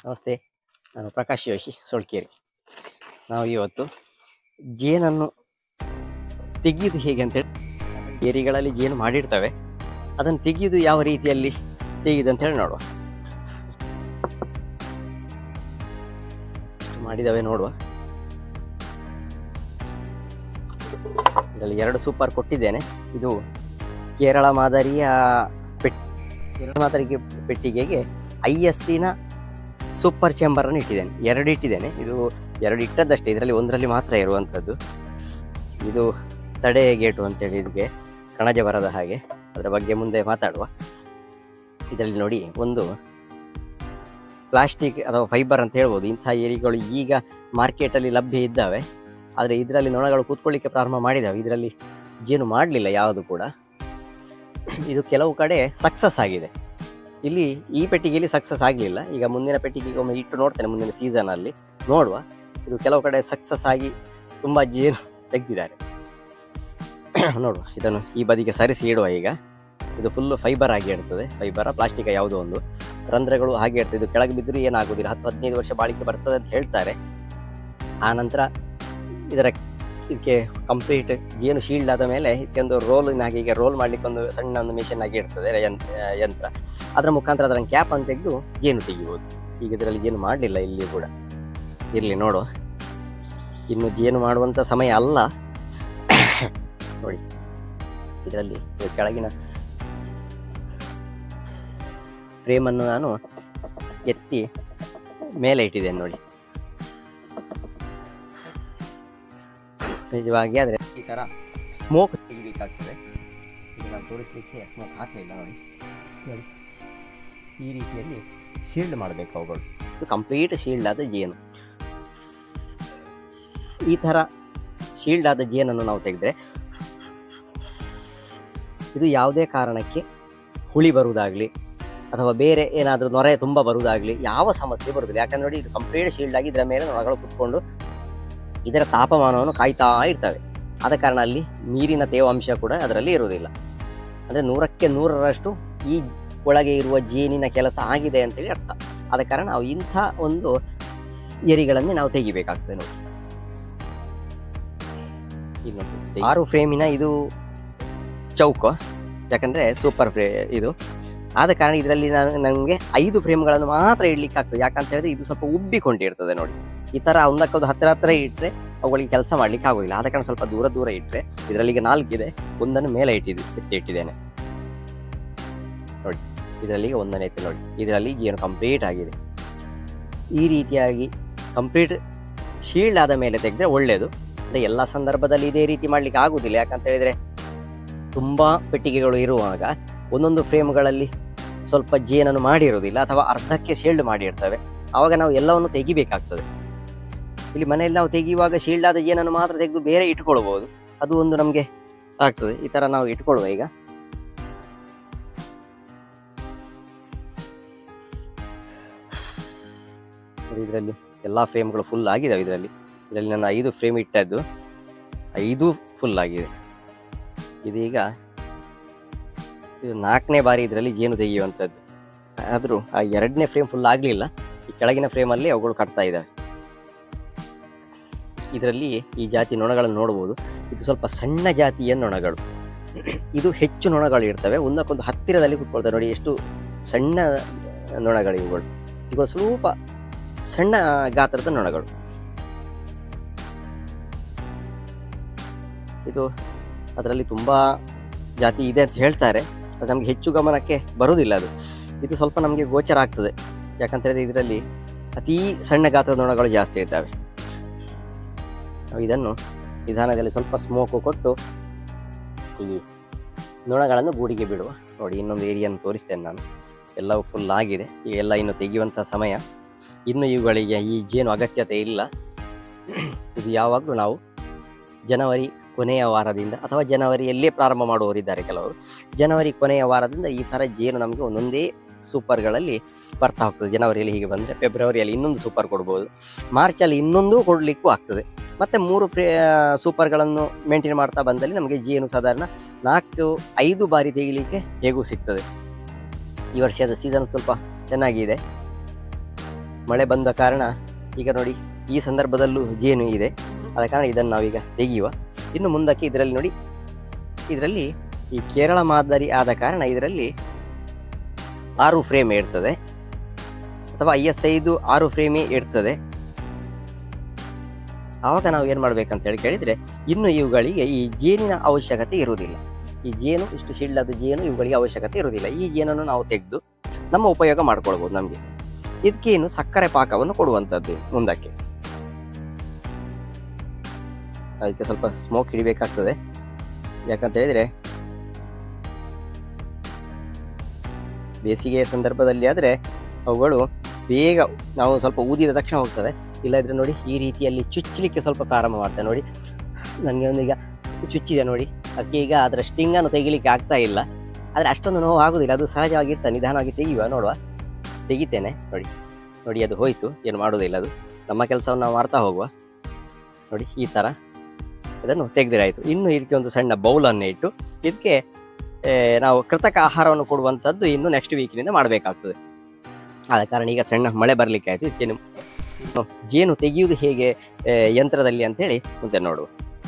ನಮಸ್ತೆ ನಾನು ಪ್ರಕಾಶ್ ಜೋಶಿ ಸೊಳ್ಕೇರಿ ನಾವು ಇವತ್ತು ಜೇನನ್ನು ತೆಗೆಯುವುದು ಹೇಗೆ ಅಂತೇಳಿ ಏರಿಗಳಲ್ಲಿ ಜೇನು ಮಾಡಿರ್ತವೆ ಅದನ್ನು ತೆಗೆಯುವುದು ಯಾವ ರೀತಿಯಲ್ಲಿ ತೆಗೆಯುದು ಅಂತ ಹೇಳಿ ನೋಡುವ ಎಷ್ಟು ಮಾಡಿದಾವೆ ನೋಡುವ ಇದರಲ್ಲಿ ಎರಡು ಸೂಪರ್ ಕೊಟ್ಟಿದ್ದೇನೆ ಇದು ಕೇರಳ ಮಾದರಿಯ ಪೆಟ್ ಕೇರಳ ಮಾದರಿಯ ಪೆಟ್ಟಿಗೆಗೆ ಐ ಎಸ್ ಸಿನ ಸೂಪರ್ ಚೇಂಬರ್ ಅನ್ನು ಇಟ್ಟಿದ್ದೇನೆ ಎರಡು ಇಟ್ಟಿದ್ದೇನೆ ಇದು ಎರಡು ಇಟ್ಟದ್ದಷ್ಟೇ ಇದರಲ್ಲಿ ಒಂದರಲ್ಲಿ ಮಾತ್ರ ಇರುವಂಥದ್ದು ಇದು ತಡೆ ಗೇಟು ಅಂತೇಳಿ ಇದಕ್ಕೆ ಕಣಜ ಬರದ ಹಾಗೆ ಅದರ ಬಗ್ಗೆ ಮುಂದೆ ಮಾತಾಡುವ ಇದರಲ್ಲಿ ನೋಡಿ ಒಂದು ಪ್ಲಾಸ್ಟಿಕ್ ಅಥವಾ ಫೈಬರ್ ಅಂತ ಹೇಳ್ಬೋದು ಇಂಥ ಏರಿಗಳು ಈಗ ಮಾರ್ಕೆಟಲ್ಲಿ ಲಭ್ಯ ಇದ್ದಾವೆ ಆದರೆ ಇದರಲ್ಲಿ ನೊಣಗಳು ಕೂತ್ಕೊಳ್ಳಿಕ್ಕೆ ಪ್ರಾರಂಭ ಮಾಡಿದ್ದಾವೆ ಇದರಲ್ಲಿ ಜೇನು ಮಾಡಲಿಲ್ಲ ಯಾವುದು ಕೂಡ ಇದು ಕೆಲವು ಕಡೆ ಸಕ್ಸಸ್ ಆಗಿದೆ ಇಲ್ಲಿ ಈ ಪೆಟ್ಟಿಗೆಯಲ್ಲಿ ಸಕ್ಸಸ್ ಆಗಲಿಲ್ಲ ಈಗ ಮುಂದಿನ ಪೆಟ್ಟಿಗೆಗೆ ಒಮ್ಮೆ ಇಟ್ಟು ನೋಡ್ತೇನೆ ಮುಂದಿನ ಸೀಸನಲ್ಲಿ ನೋಡುವ ಇದು ಕೆಲವು ಕಡೆ ಸಕ್ಸಸ್ ಆಗಿ ತುಂಬ ಜೇನು ತೆಗೆದಿದ್ದಾರೆ ನೋಡುವ ಇದನ್ನು ಈ ಬದಿಗೆ ಸರಿಸಿ ಇಡುವ ಈಗ ಇದು ಫುಲ್ಲು ಫೈಬರ್ ಆಗಿ ಇರ್ತದೆ ಫೈಬರ ಪ್ಲಾಸ್ಟಿಕ್ ಯಾವುದೋ ಒಂದು ರಂಧ್ರಗಳು ಹಾಗೆ ಇರ್ತದೆ ಇದು ಕೆಳಗೆ ಬಿದ್ದರೂ ಏನಾಗೋದಿಲ್ಲ ಹತ್ತು ಹದಿನೈದು ವರ್ಷ ಬಾಳಿಕೆ ಬರ್ತದೆ ಅಂತ ಹೇಳ್ತಾರೆ ಆ ನಂತರ ಇದರ ಇದಕ್ಕೆ ಕಂಪ್ಲೀಟ್ ಜೇನು ಶೀಲ್ಡ್ ಆದ ಮೇಲೆ ಇದಕ್ಕೊಂದು ರೋಲಿನ ಹಾಗೆ ಈಗ ರೋಲ್ ಮಾಡ್ಲಿಕ್ಕೆ ಒಂದು ಸಣ್ಣ ಒಂದು ಮಿಷನ್ ಆಗಿ ಇರ್ತದೆ ಯಂತ್ರ ಯಂತ್ರ ಅದರ ಮುಖಾಂತರ ಅದರ ಕ್ಯಾಪ್ ಅಂತ ತೆಗೆದು ಜೇನು ತೆಗಿಬೋದು ಈಗ ಇದರಲ್ಲಿ ಜೇನು ಮಾಡಲಿಲ್ಲ ಇಲ್ಲಿ ಕೂಡ ಇರಲಿ ನೋಡು ಇನ್ನು ಜೇನು ಮಾಡುವಂಥ ಸಮಯ ಅಲ್ಲ ನೋಡಿ ಇದರಲ್ಲಿ ಇದು ಕೆಳಗಿನ ಫ್ರೇಮನ್ನು ನಾನು ಎತ್ತಿ ಮೇಲೆ ಇಟ್ಟಿದ್ದೇನೆ ನೋಡಿ ನಿಜವಾಗಿ ಆದರೆ ಈ ಥರ ಸ್ಮೋಕ್ ತೆಗಿಬೇಕಾಗ್ತದೆ ಈಗ ನಾನು ತೋರಿಸ್ಲಿಕ್ಕೆ ಸ್ಮೋಕ್ ಹಾಕಲಿಲ್ಲ ನೋಡಿ ನೋಡಿ ಈ ರೀತಿಯಲ್ಲಿ ಶೀಲ್ಡ್ ಮಾಡಬೇಕು ಅವುಗಳು ಇದು ಕಂಪ್ಲೀಟ್ ಶೀಲ್ಡ್ ಆದ ಜೇನು ಈ ಥರ ಶೀಲ್ಡ್ ಆದ ಜೇನನ್ನು ನಾವು ತೆಗೆದ್ರೆ ಇದು ಯಾವುದೇ ಕಾರಣಕ್ಕೆ ಹುಳಿ ಬರುವುದಾಗಲಿ ಅಥವಾ ಬೇರೆ ಏನಾದರೂ ನೊರೆ ತುಂಬ ಬರುವುದಾಗಲಿ ಯಾವ ಸಮಸ್ಯೆ ಬರುವುದಿಲ್ಲ ಯಾಕಂದ್ರೆ ನೋಡಿ ಇದು ಕಂಪ್ಲೀಟ್ ಶೀಲ್ಡ್ ಆಗಿ ಇದರ ಮೇಲೆ ನೊಣಗಳು ಕುತ್ಕೊಂಡು ಇದರ ತಾಪಮಾನವನ್ನು ಕಾಯ್ತಾ ಇರ್ತವೆ ಆದ ಕಾರಣ ಅಲ್ಲಿ ನೀರಿನ ತೇವಾಂಶ ಕೂಡ ಅದರಲ್ಲಿ ಇರುವುದಿಲ್ಲ ಅಂದರೆ ನೂರಕ್ಕೆ ನೂರರಷ್ಟು ಈ ಒಳಗೆ ಇರುವ ಜೇನಿನ ಕೆಲಸ ಆಗಿದೆ ಅಂತೇಳಿ ಅರ್ಥ ಆದ ಕಾರಣ ನಾವು ಇಂಥ ಒಂದು ಎರಿಗಳನ್ನೇ ನಾವು ತೆಗಿಬೇಕಾಗ್ತದೆ ನೋಡಿ ಇನ್ನೊಂದು ತೆಗಿ- ಆರು ಫ್ರೇಮಿನ ಇದು ಚೌಕ ಯಾಕಂದ್ರೆ ಸೂಪರ್ ಫ್ರೇ ಇದು ಆದ ಕಾರಣ ಇದರಲ್ಲಿ ನಾನು ನನಗೆ ಐದು ಫ್ರೇಮ್ಗಳನ್ನು ಮಾತ್ರ ಇಡ್ಲಿಕ್ಕೆ ಆಗ್ತದೆ ಯಾಕಂತ ಹೇಳಿದ್ರೆ ಇದು ಸ್ವಲ್ಪ ಉಬ್ಬಿಕೊಂಡಿರ್ತದೆ ನೋಡಿ ಈ ತರ ಒಂದಕ್ಕೊಂದು ಹತ್ತಿರ ಹತ್ತಿರ ಇಟ್ಟರೆ ಅವುಗಳಿಗೆ ಕೆಲಸ ಮಾಡ್ಲಿಕ್ಕೆ ಆಗೋದಿಲ್ಲ ಆದ ಕಾರಣ ಸ್ವಲ್ಪ ದೂರ ದೂರ ಇಟ್ಟರೆ ಇದರಲ್ಲಿ ಈಗ ನಾಲ್ಕಿದೆ ಒಂದನ್ನು ಮೇಲೆ ಇಟ್ಟಿದ್ದು ಎತ್ತಿ ಇಟ್ಟಿದ್ದೇನೆ ನೋಡಿ ಇದರಲ್ಲಿ ಈಗ ಒಂದನೇ ಎತ್ತಿ ನೋಡಿ ಇದರಲ್ಲಿ ಏನು ಕಂಪ್ಲೀಟ್ ಆಗಿದೆ ಈ ರೀತಿಯಾಗಿ ಕಂಪ್ಲೀಟ್ ಶೀಲ್ಡ್ ಆದ ಮೇಲೆ ತೆಗೆದ್ರೆ ಒಳ್ಳೆಯದು ಅಂದ್ರೆ ಎಲ್ಲ ಸಂದರ್ಭದಲ್ಲಿ ಇದೇ ರೀತಿ ಮಾಡ್ಲಿಕ್ಕೆ ಆಗುದಿಲ್ಲ ಯಾಕಂತ ಹೇಳಿದ್ರೆ ತುಂಬಾ ಪೆಟ್ಟಿಗೆಗಳು ಇರುವಾಗ ಒಂದೊಂದು ಫ್ರೇಮ್ಗಳಲ್ಲಿ ಸ್ವಲ್ಪ ಜೇನನ್ನು ಮಾಡಿರುವುದಿಲ್ಲ ಅಥವಾ ಅರ್ಧಕ್ಕೆ ಶೀಲ್ಡ್ ಮಾಡಿರ್ತವೆ ಆವಾಗ ನಾವು ಎಲ್ಲವನ್ನು ತೆಗಿಬೇಕಾಗ್ತದೆ ಇಲ್ಲಿ ಮನೆಯಲ್ಲಿ ನಾವು ತೆಗೆಯುವಾಗ ಶೀಲ್ಡ್ ಆದ ಜೇನನ್ನು ಮಾತ್ರ ತೆಗೆದು ಬೇರೆ ಇಟ್ಕೊಳ್ಬಹುದು ಅದು ಒಂದು ನಮಗೆ ಆಗ್ತದೆ ಈ ತರ ನಾವು ಇಟ್ಕೊಳ್ಳುವ ಈಗ ಇದರಲ್ಲಿ ಎಲ್ಲಾ ಫ್ರೇಮ್ಗಳು ಫುಲ್ ಆಗಿದಾವೆ ಇದರಲ್ಲಿ ಇದರಲ್ಲಿ ನನ್ನ ಐದು ಫ್ರೇಮ್ ಇಟ್ಟದ್ದು ಐದು ಫುಲ್ ಆಗಿದೆ ಇದೀಗ ಇದು ನಾಲ್ಕನೇ ಬಾರಿ ಇದರಲ್ಲಿ ಜೇನು ತೆಗೆಯುವಂಥದ್ದು ಆದರೂ ಆ ಎರಡನೇ ಫ್ರೇಮ್ ಫುಲ್ ಆಗಲಿಲ್ಲ ಈ ಕೆಳಗಿನ ಫ್ರೇಮಲ್ಲಿ ಅವುಗಳು ಕಟ್ತಾ ಇದ್ದಾವೆ ಇದರಲ್ಲಿ ಈ ಜಾತಿ ನೊಣಗಳನ್ನು ನೋಡ್ಬೋದು ಇದು ಸ್ವಲ್ಪ ಸಣ್ಣ ಜಾತಿಯ ನೊಣಗಳು ಇದು ಹೆಚ್ಚು ನೊಣಗಳು ಇರ್ತವೆ ಒಂದಕ್ಕೊಂದು ಹತ್ತಿರದಲ್ಲಿ ಕುತ್ಕೊಳ್ತವೆ ನೋಡಿ ಎಷ್ಟು ಸಣ್ಣ ನೊಣಗಳು ಇವುಗಳು ಇವುಗಳು ಸ್ವಲ್ಪ ಸಣ್ಣ ಗಾತ್ರದ ನೊಣಗಳು ಇದು ಅದರಲ್ಲಿ ತುಂಬಾ ಜಾತಿ ಇದೆ ಅಂತ ಹೇಳ್ತಾರೆ ಅದು ನಮಗೆ ಹೆಚ್ಚು ಗಮನಕ್ಕೆ ಬರುವುದಿಲ್ಲ ಅದು ಇದು ಸ್ವಲ್ಪ ನಮಗೆ ಗೋಚರ ಆಗ್ತದೆ ಯಾಕಂತ ಹೇಳಿದ್ರೆ ಇದರಲ್ಲಿ ಅತೀ ಸಣ್ಣ ಗಾತ್ರದ ನೊಣಗಳು ಜಾಸ್ತಿ ಇರ್ತವೆ ನಾವು ಇದನ್ನು ನಿಧಾನದಲ್ಲಿ ಸ್ವಲ್ಪ ಸ್ಮೋಕು ಕೊಟ್ಟು ಈ ನೊಣಗಳನ್ನು ಗೂಡಿಗೆ ಬಿಡುವ ನೋಡಿ ಇನ್ನೊಂದು ಏರಿಯನ್ನು ತೋರಿಸ್ತೇನೆ ನಾನು ಎಲ್ಲವೂ ಫುಲ್ ಆಗಿದೆ ಈಗ ಎಲ್ಲ ಇನ್ನು ತೆಗೆಯುವಂಥ ಸಮಯ ಇನ್ನು ಇವುಗಳಿಗೆ ಈ ಜೇನು ಅಗತ್ಯತೆ ಇಲ್ಲ ಇದು ಯಾವಾಗಲೂ ನಾವು ಜನವರಿ ಕೊನೆಯ ವಾರದಿಂದ ಅಥವಾ ಜನವರಿಯಲ್ಲೇ ಪ್ರಾರಂಭ ಮಾಡುವವರಿದ್ದಾರೆ ಕೆಲವರು ಜನವರಿ ಕೊನೆಯ ವಾರದಿಂದ ಈ ಥರ ಜೇನು ನಮಗೆ ಒಂದೊಂದೇ ಸೂಪರ್ಗಳಲ್ಲಿ ಬರ್ತಾ ಹೋಗ್ತದೆ ಜನವರಿಯಲ್ಲಿ ಹೀಗೆ ಬಂದರೆ ಫೆಬ್ರವರಿಯಲ್ಲಿ ಇನ್ನೊಂದು ಸೂಪರ್ ಕೊಡ್ಬೋದು ಮಾರ್ಚಲ್ಲಿ ಇನ್ನೊಂದು ಕೊಡಲಿಕ್ಕೂ ಆಗ್ತದೆ ಮತ್ತು ಮೂರು ಪ್ರೇ ಸೂಪರ್ಗಳನ್ನು ಮೇಂಟೈನ್ ಮಾಡ್ತಾ ಬಂದಲ್ಲಿ ನಮಗೆ ಜೇನು ಸಾಧಾರಣ ನಾಲ್ಕು ಐದು ಬಾರಿ ತೆಗಿಲಿಕ್ಕೆ ಹೇಗೂ ಸಿಗ್ತದೆ ಈ ವರ್ಷದ ಸೀಸನ್ ಸ್ವಲ್ಪ ಚೆನ್ನಾಗಿದೆ ಮಳೆ ಬಂದ ಕಾರಣ ಈಗ ನೋಡಿ ಈ ಸಂದರ್ಭದಲ್ಲೂ ಜೇನು ಇದೆ ಆದ ಕಾರಣ ಇದನ್ನು ನಾವೀಗ ತೆಗೆಯುವ ಇನ್ನು ಮುಂದಕ್ಕೆ ಇದರಲ್ಲಿ ನೋಡಿ ಇದರಲ್ಲಿ ಈ ಕೇರಳ ಮಾದರಿ ಆದ ಕಾರಣ ಇದರಲ್ಲಿ ಆರು ಫ್ರೇಮ್ ಇರ್ತದೆ ಅಥವಾ ಐ ಎಸ್ ಐದು ಆರು ಫ್ರೇಮೇ ಇರ್ತದೆ ಆವಾಗ ನಾವು ಏನು ಮಾಡ್ಬೇಕಂತ ಹೇಳಿ ಕೇಳಿದ್ರೆ ಇನ್ನು ಇವುಗಳಿಗೆ ಈ ಜೇನಿನ ಅವಶ್ಯಕತೆ ಇರುವುದಿಲ್ಲ ಈ ಜೇನು ಇಷ್ಟು ಶಿಳ್ಳದ ಜೇನು ಇವುಗಳಿಗೆ ಅವಶ್ಯಕತೆ ಇರುವುದಿಲ್ಲ ಈ ಜೇನನ್ನು ನಾವು ತೆಗೆದು ನಮ್ಮ ಉಪಯೋಗ ಮಾಡ್ಕೊಳ್ಬೋದು ನಮಗೆ ಇದಕ್ಕೇನು ಸಕ್ಕರೆ ಪಾಕವನ್ನು ಕೊಡುವಂಥದ್ದು ಮುಂದಕ್ಕೆ ಅದಕ್ಕೆ ಸ್ವಲ್ಪ ಸ್ಮೋಕ್ ಹಿಡಿಬೇಕಾಗ್ತದೆ ಯಾಕಂತ ಹೇಳಿದ್ರೆ ಬೇಸಿಗೆಯ ಸಂದರ್ಭದಲ್ಲಿ ಆದರೆ ಅವುಗಳು ಬೇಗ ನಾವು ಸ್ವಲ್ಪ ಊದಿದ ತಕ್ಷಣ ಹೋಗ್ತವೆ ಇಲ್ಲದ್ರೆ ನೋಡಿ ಈ ರೀತಿಯಲ್ಲಿ ಚುಚ್ಚಲಿಕ್ಕೆ ಸ್ವಲ್ಪ ಪ್ರಾರಂಭ ಮಾಡ್ತವೆ ನೋಡಿ ನನಗೆ ಒಂದು ಈಗ ಚುಚ್ಚಿದೆ ನೋಡಿ ಅದಕ್ಕೆ ಈಗ ಅದರ ಸ್ಟಿಂಗನ್ನು ತೆಗಿಲಿಕ್ಕೆ ಆಗ್ತಾ ಇಲ್ಲ ಆದರೆ ಅಷ್ಟೊಂದು ನೋವು ಆಗುದಿಲ್ಲ ಅದು ಸಹಜವಾಗಿರ್ತಾ ನಿಧಾನವಾಗಿ ತೆಗೆಯುವ ನೋಡುವ ತೆಗಿತೇನೆ ನೋಡಿ ನೋಡಿ ಅದು ಹೋಯ್ತು ಏನು ಮಾಡೋದಿಲ್ಲ ಅದು ನಮ್ಮ ಕೆಲಸವನ್ನು ನಾವು ಮಾಡ್ತಾ ಹೋಗುವ ನೋಡಿ ಈ ಥರ ಅದನ್ನು ತೆಗೆದಿರಾಯಿತು ಇನ್ನು ಇದಕ್ಕೆ ಒಂದು ಸಣ್ಣ ಬೌಲನ್ನು ಇಟ್ಟು ಇದಕ್ಕೆ ಆ, ನಾವು ಕೃತಕ ಆಹಾರವನ್ನು ಕೊಡುವಂಥದ್ದು ಇನ್ನು ನೆಕ್ಸ್ಟ್ ವೀಕಿನಿಂದ ಮಾಡಬೇಕಾಗ್ತದೆ ಆದ ಕಾರಣ ಈಗ ಸಣ್ಣ ಮಳೆ ಬರಲಿಕ್ಕೆ ಆಯಿತು ಇದಕ್ಕೆ ನೀವು ಜೇನು ತೆಗೆಯುವುದು ಹೇಗೆ ಆ, ಯಂತ್ರದಲ್ಲಿ ಅಂತೇಳಿ ಮುಂದೆ ನೋಡುವ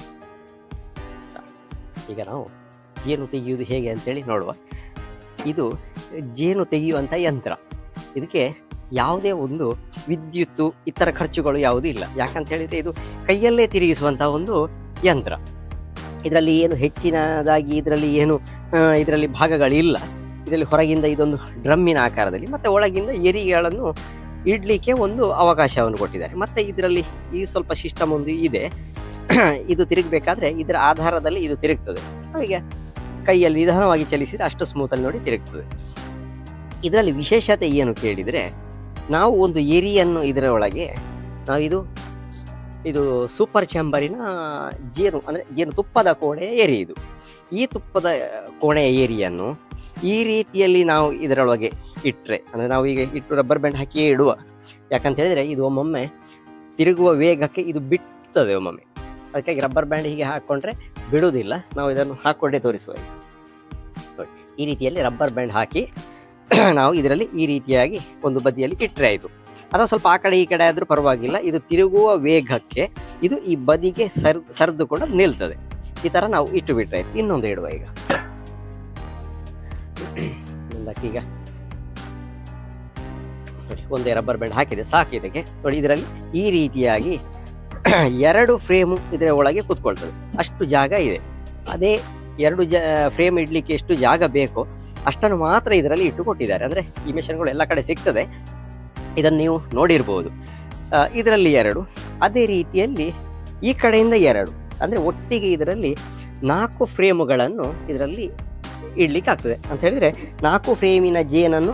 ಈಗ ನಾವು ಜೇನು ತೆಗೆಯುವುದು ಹೇಗೆ ಅಂತೇಳಿ ನೋಡುವ ಇದು ಜೇನು ತೆಗೆಯುವಂಥ ಯಂತ್ರ ಇದಕ್ಕೆ ಯಾವುದೇ ಒಂದು ವಿದ್ಯುತ್ತು ಇತರ ಖರ್ಚುಗಳು ಯಾವುದೂ ಇಲ್ಲ ಯಾಕಂತ ಹೇಳಿದ್ರೆ ಇದು ಕೈಯಲ್ಲೇ ತಿರುಗಿಸುವಂಥ ಒಂದು ಯಂತ್ರ ಇದರಲ್ಲಿ ಏನು ಹೆಚ್ಚಿನದಾಗಿ ಇದರಲ್ಲಿ ಏನು ಇದರಲ್ಲಿ ಭಾಗಗಳಿಲ್ಲ ಇದರಲ್ಲಿ ಹೊರಗಿಂದ ಇದೊಂದು ಡ್ರಮ್ಮಿನ ಆಕಾರದಲ್ಲಿ ಮತ್ತೆ ಒಳಗಿಂದ ಎರಿಗಳನ್ನು ಇಡ್ಲಿಕ್ಕೆ ಒಂದು ಅವಕಾಶವನ್ನು ಕೊಟ್ಟಿದ್ದಾರೆ ಮತ್ತೆ ಇದರಲ್ಲಿ ಈ ಸ್ವಲ್ಪ ಸಿಸ್ಟಮ್ ಒಂದು ಇದೆ ಇದು ತಿರುಗಬೇಕಾದ್ರೆ ಇದರ ಆಧಾರದಲ್ಲಿ ಇದು ತಿರುಗ್ತದೆ ಹಾಗೆ ಕೈಯಲ್ಲಿ ನಿಧಾನವಾಗಿ ಚಲಿಸಿದ್ರೆ ಅಷ್ಟು ಸ್ಮೂತಲ್ಲಿ ನೋಡಿ ತಿರುಗ್ತದೆ ಇದರಲ್ಲಿ ವಿಶೇಷತೆ ಏನು ಕೇಳಿದರೆ ನಾವು ಒಂದು ಎರಿಯನ್ನು ಇದರ ಒಳಗೆ ನಾವಿದು ಸ್- ಇದು ಸೂಪರ್ ಚಾಂಬರಿನ ಜೇನು ಅಂದರೆ ಜೇನು ತುಪ್ಪದ ಕೋಣೆಯ ಏರಿ ಇದು ಈ ತುಪ್ಪದ ಕೋಣೆಯ ಏರಿಯನ್ನು ಈ ರೀತಿಯಲ್ಲಿ ನಾವು ಇದರೊಳಗೆ ಇಟ್ಟರೆ ಅಂದರೆ ನಾವು ಈಗ ಇಟ್ಟು ರಬ್ಬರ್ ಬ್ಯಾಂಡ್ ಹಾಕಿ ಇಡುವ ಯಾಕಂತ ಹೇಳಿದ್ರೆ ಇದು ಒಮ್ಮೊಮ್ಮೆ ತಿರುಗುವ ವೇಗಕ್ಕೆ ಇದು ಬಿಡ್ತದೆ ಒಮ್ಮೊಮ್ಮೆ ಅದಕ್ಕಾಗಿ ರಬ್ಬರ್ ಬ್ಯಾಂಡ್ ಹೀಗೆ ಹಾಕ್ಕೊಂಡ್ರೆ ಬಿಡುವುದಿಲ್ಲ ನಾವು ಇದನ್ನು ಹಾಕ್ಕೊಂಡೇ ತೋರಿಸುವ ಈಗ. ನೋಡಿ ಈ ರೀತಿಯಲ್ಲಿ ರಬ್ಬರ್ ಬ್ಯಾಂಡ್ ಹಾಕಿ ನಾವು ಇದರಲ್ಲಿ ಈ ರೀತಿಯಾಗಿ ಒಂದು ಬದಿಯಲ್ಲಿ ಇಟ್ಟರೆ ಆಯಿತು ಅಥವಾ ಸ್ವಲ್ಪ ಆ ಕಡೆ ಈ ಕಡೆ ಆದರೂ ಪರವಾಗಿಲ್ಲ ಇದು ತಿರುಗುವ ವೇಗಕ್ಕೆ ಇದು ಈ ಬದಿಗೆ ಸರ್ ಸರಿದುಕೊಂಡು ಅದು ನಿಲ್ತದೆ ಈ ಥರ ನಾವು ಇಟ್ಟು ಬಿಟ್ರೆ ಆಯಿತು ಇನ್ನೊಂದು ಇಡುವ ಈಗ ಮುಂದಕ್ಕೆ ಈಗ ನೋಡಿ ಒಂದೇ ರಬ್ಬರ್ ಬ್ಯಾಂಡ್ ಹಾಕಿದೆ ಸಾಕು ಇದಕ್ಕೆ ನೋಡಿ ಇದರಲ್ಲಿ ಈ ರೀತಿಯಾಗಿ ಎರಡು ಫ್ರೇಮು ಇದರ ಒಳಗೆ ಕೂತ್ಕೊಳ್ತದೆ ಅಷ್ಟು ಜಾಗ ಇದೆ ಅದೇ ಎರಡು ಜ ಫ್ರೇಮ್ ಇಡ್ಲಿಕ್ಕೆ ಎಷ್ಟು ಜಾಗ ಬೇಕೋ ಅಷ್ಟನ್ನು ಮಾತ್ರ ಇದರಲ್ಲಿ ಇಟ್ಟು ಕೊಟ್ಟಿದ್ದಾರೆ ಅಂದರೆ ಈ ಮಿಷನ್ಗಳು ಎಲ್ಲ ಕಡೆ ಸಿಗ್ತದೆ ಇದನ್ನು ನೀವು ನೋಡಿರ್ಬೋದು ಆ, ಇದರಲ್ಲಿ ಎರಡು ಅದೇ ರೀತಿಯಲ್ಲಿ ಈ ಕಡೆಯಿಂದ ಎರಡು ಅಂದರೆ ಒಟ್ಟಿಗೆ ಇದರಲ್ಲಿ ನಾಲ್ಕು ಫ್ರೇಮುಗಳನ್ನು ಇದರಲ್ಲಿ ಇಡ್ಲಿಕ್ಕೆ ಆಗ್ತದೆ ಅಂತ ಹೇಳಿದ್ರೆ ನಾಲ್ಕು ಫ್ರೇಮಿನ ಜೇನನ್ನು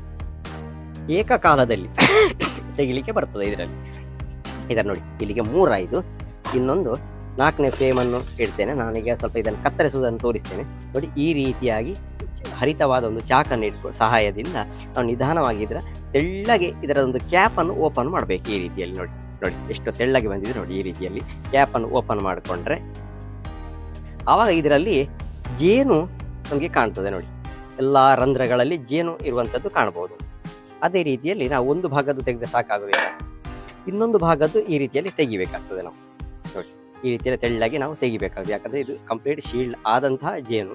ಏಕಕಾಲದಲ್ಲಿ ತೆಗಿಲಿಕ್ಕೆ ಬರ್ತದೆ ಇದರಲ್ಲಿ ಇದನ್ನು ನೋಡಿ ಇಲ್ಲಿಗೆ ಮೂರಾಯಿತು ಇನ್ನೊಂದು ನಾಲ್ಕನೇ ಫ್ರೇಮನ್ನು ಇಡ್ತೇನೆ ನಾನೀಗ ಸ್ವಲ್ಪ ಇದನ್ನು ಕತ್ತರಿಸುವುದನ್ನು ತೋರಿಸ್ತೇನೆ ನೋಡಿ ಈ ರೀತಿಯಾಗಿ ಹರಿತವಾದ ಒಂದು ಚಾಕನ್ನು ಇಟ್ಕೊ ಸಹಾಯದಿಂದ ನಾವು ನಿಧಾನವಾಗಿ ಇದರ ತೆಳ್ಳಗೆ ಇದರ ಒಂದು ಕ್ಯಾಪನ್ನು ಓಪನ್ ಮಾಡಬೇಕು ಈ ರೀತಿಯಲ್ಲಿ ನೋಡಿ ನೋಡಿ ಎಷ್ಟು ತೆಳ್ಳಗೆ ಬಂದಿದೆ ನೋಡಿ ಈ ರೀತಿಯಲ್ಲಿ ಕ್ಯಾಪನ್ನು ಓಪನ್ ಮಾಡಿಕೊಂಡ್ರೆ ಆವಾಗ ಇದರಲ್ಲಿ ಜೇನು ನಮಗೆ ಕಾಣ್ತದೆ ನೋಡಿ ಎಲ್ಲ ರಂಧ್ರಗಳಲ್ಲಿ ಜೇನು ಇರುವಂಥದ್ದು ಕಾಣಬಹುದು ಅದೇ ರೀತಿಯಲ್ಲಿ ನಾವು ಒಂದು ಭಾಗದ್ದು ತೆಗೆದ್ರೆ ಸಾಕಾಗುವುದಿಲ್ಲ ಇನ್ನೊಂದು ಭಾಗದ್ದು ಈ ರೀತಿಯಲ್ಲಿ ತೆಗಿಬೇಕಾಗ್ತದೆ ನಾವು ನೋಡಿ ಈ ರೀತಿಯಲ್ಲಿ ತೆಳ್ಳಗೆ ನಾವು ತೆಗಿಬೇಕಾಗ್ತದೆ ಯಾಕಂದ್ರೆ ಇದು ಕಂಪ್ಲೀಟ್ ಶೀಲ್ಡ್ ಆದಂತಹ ಜೇನು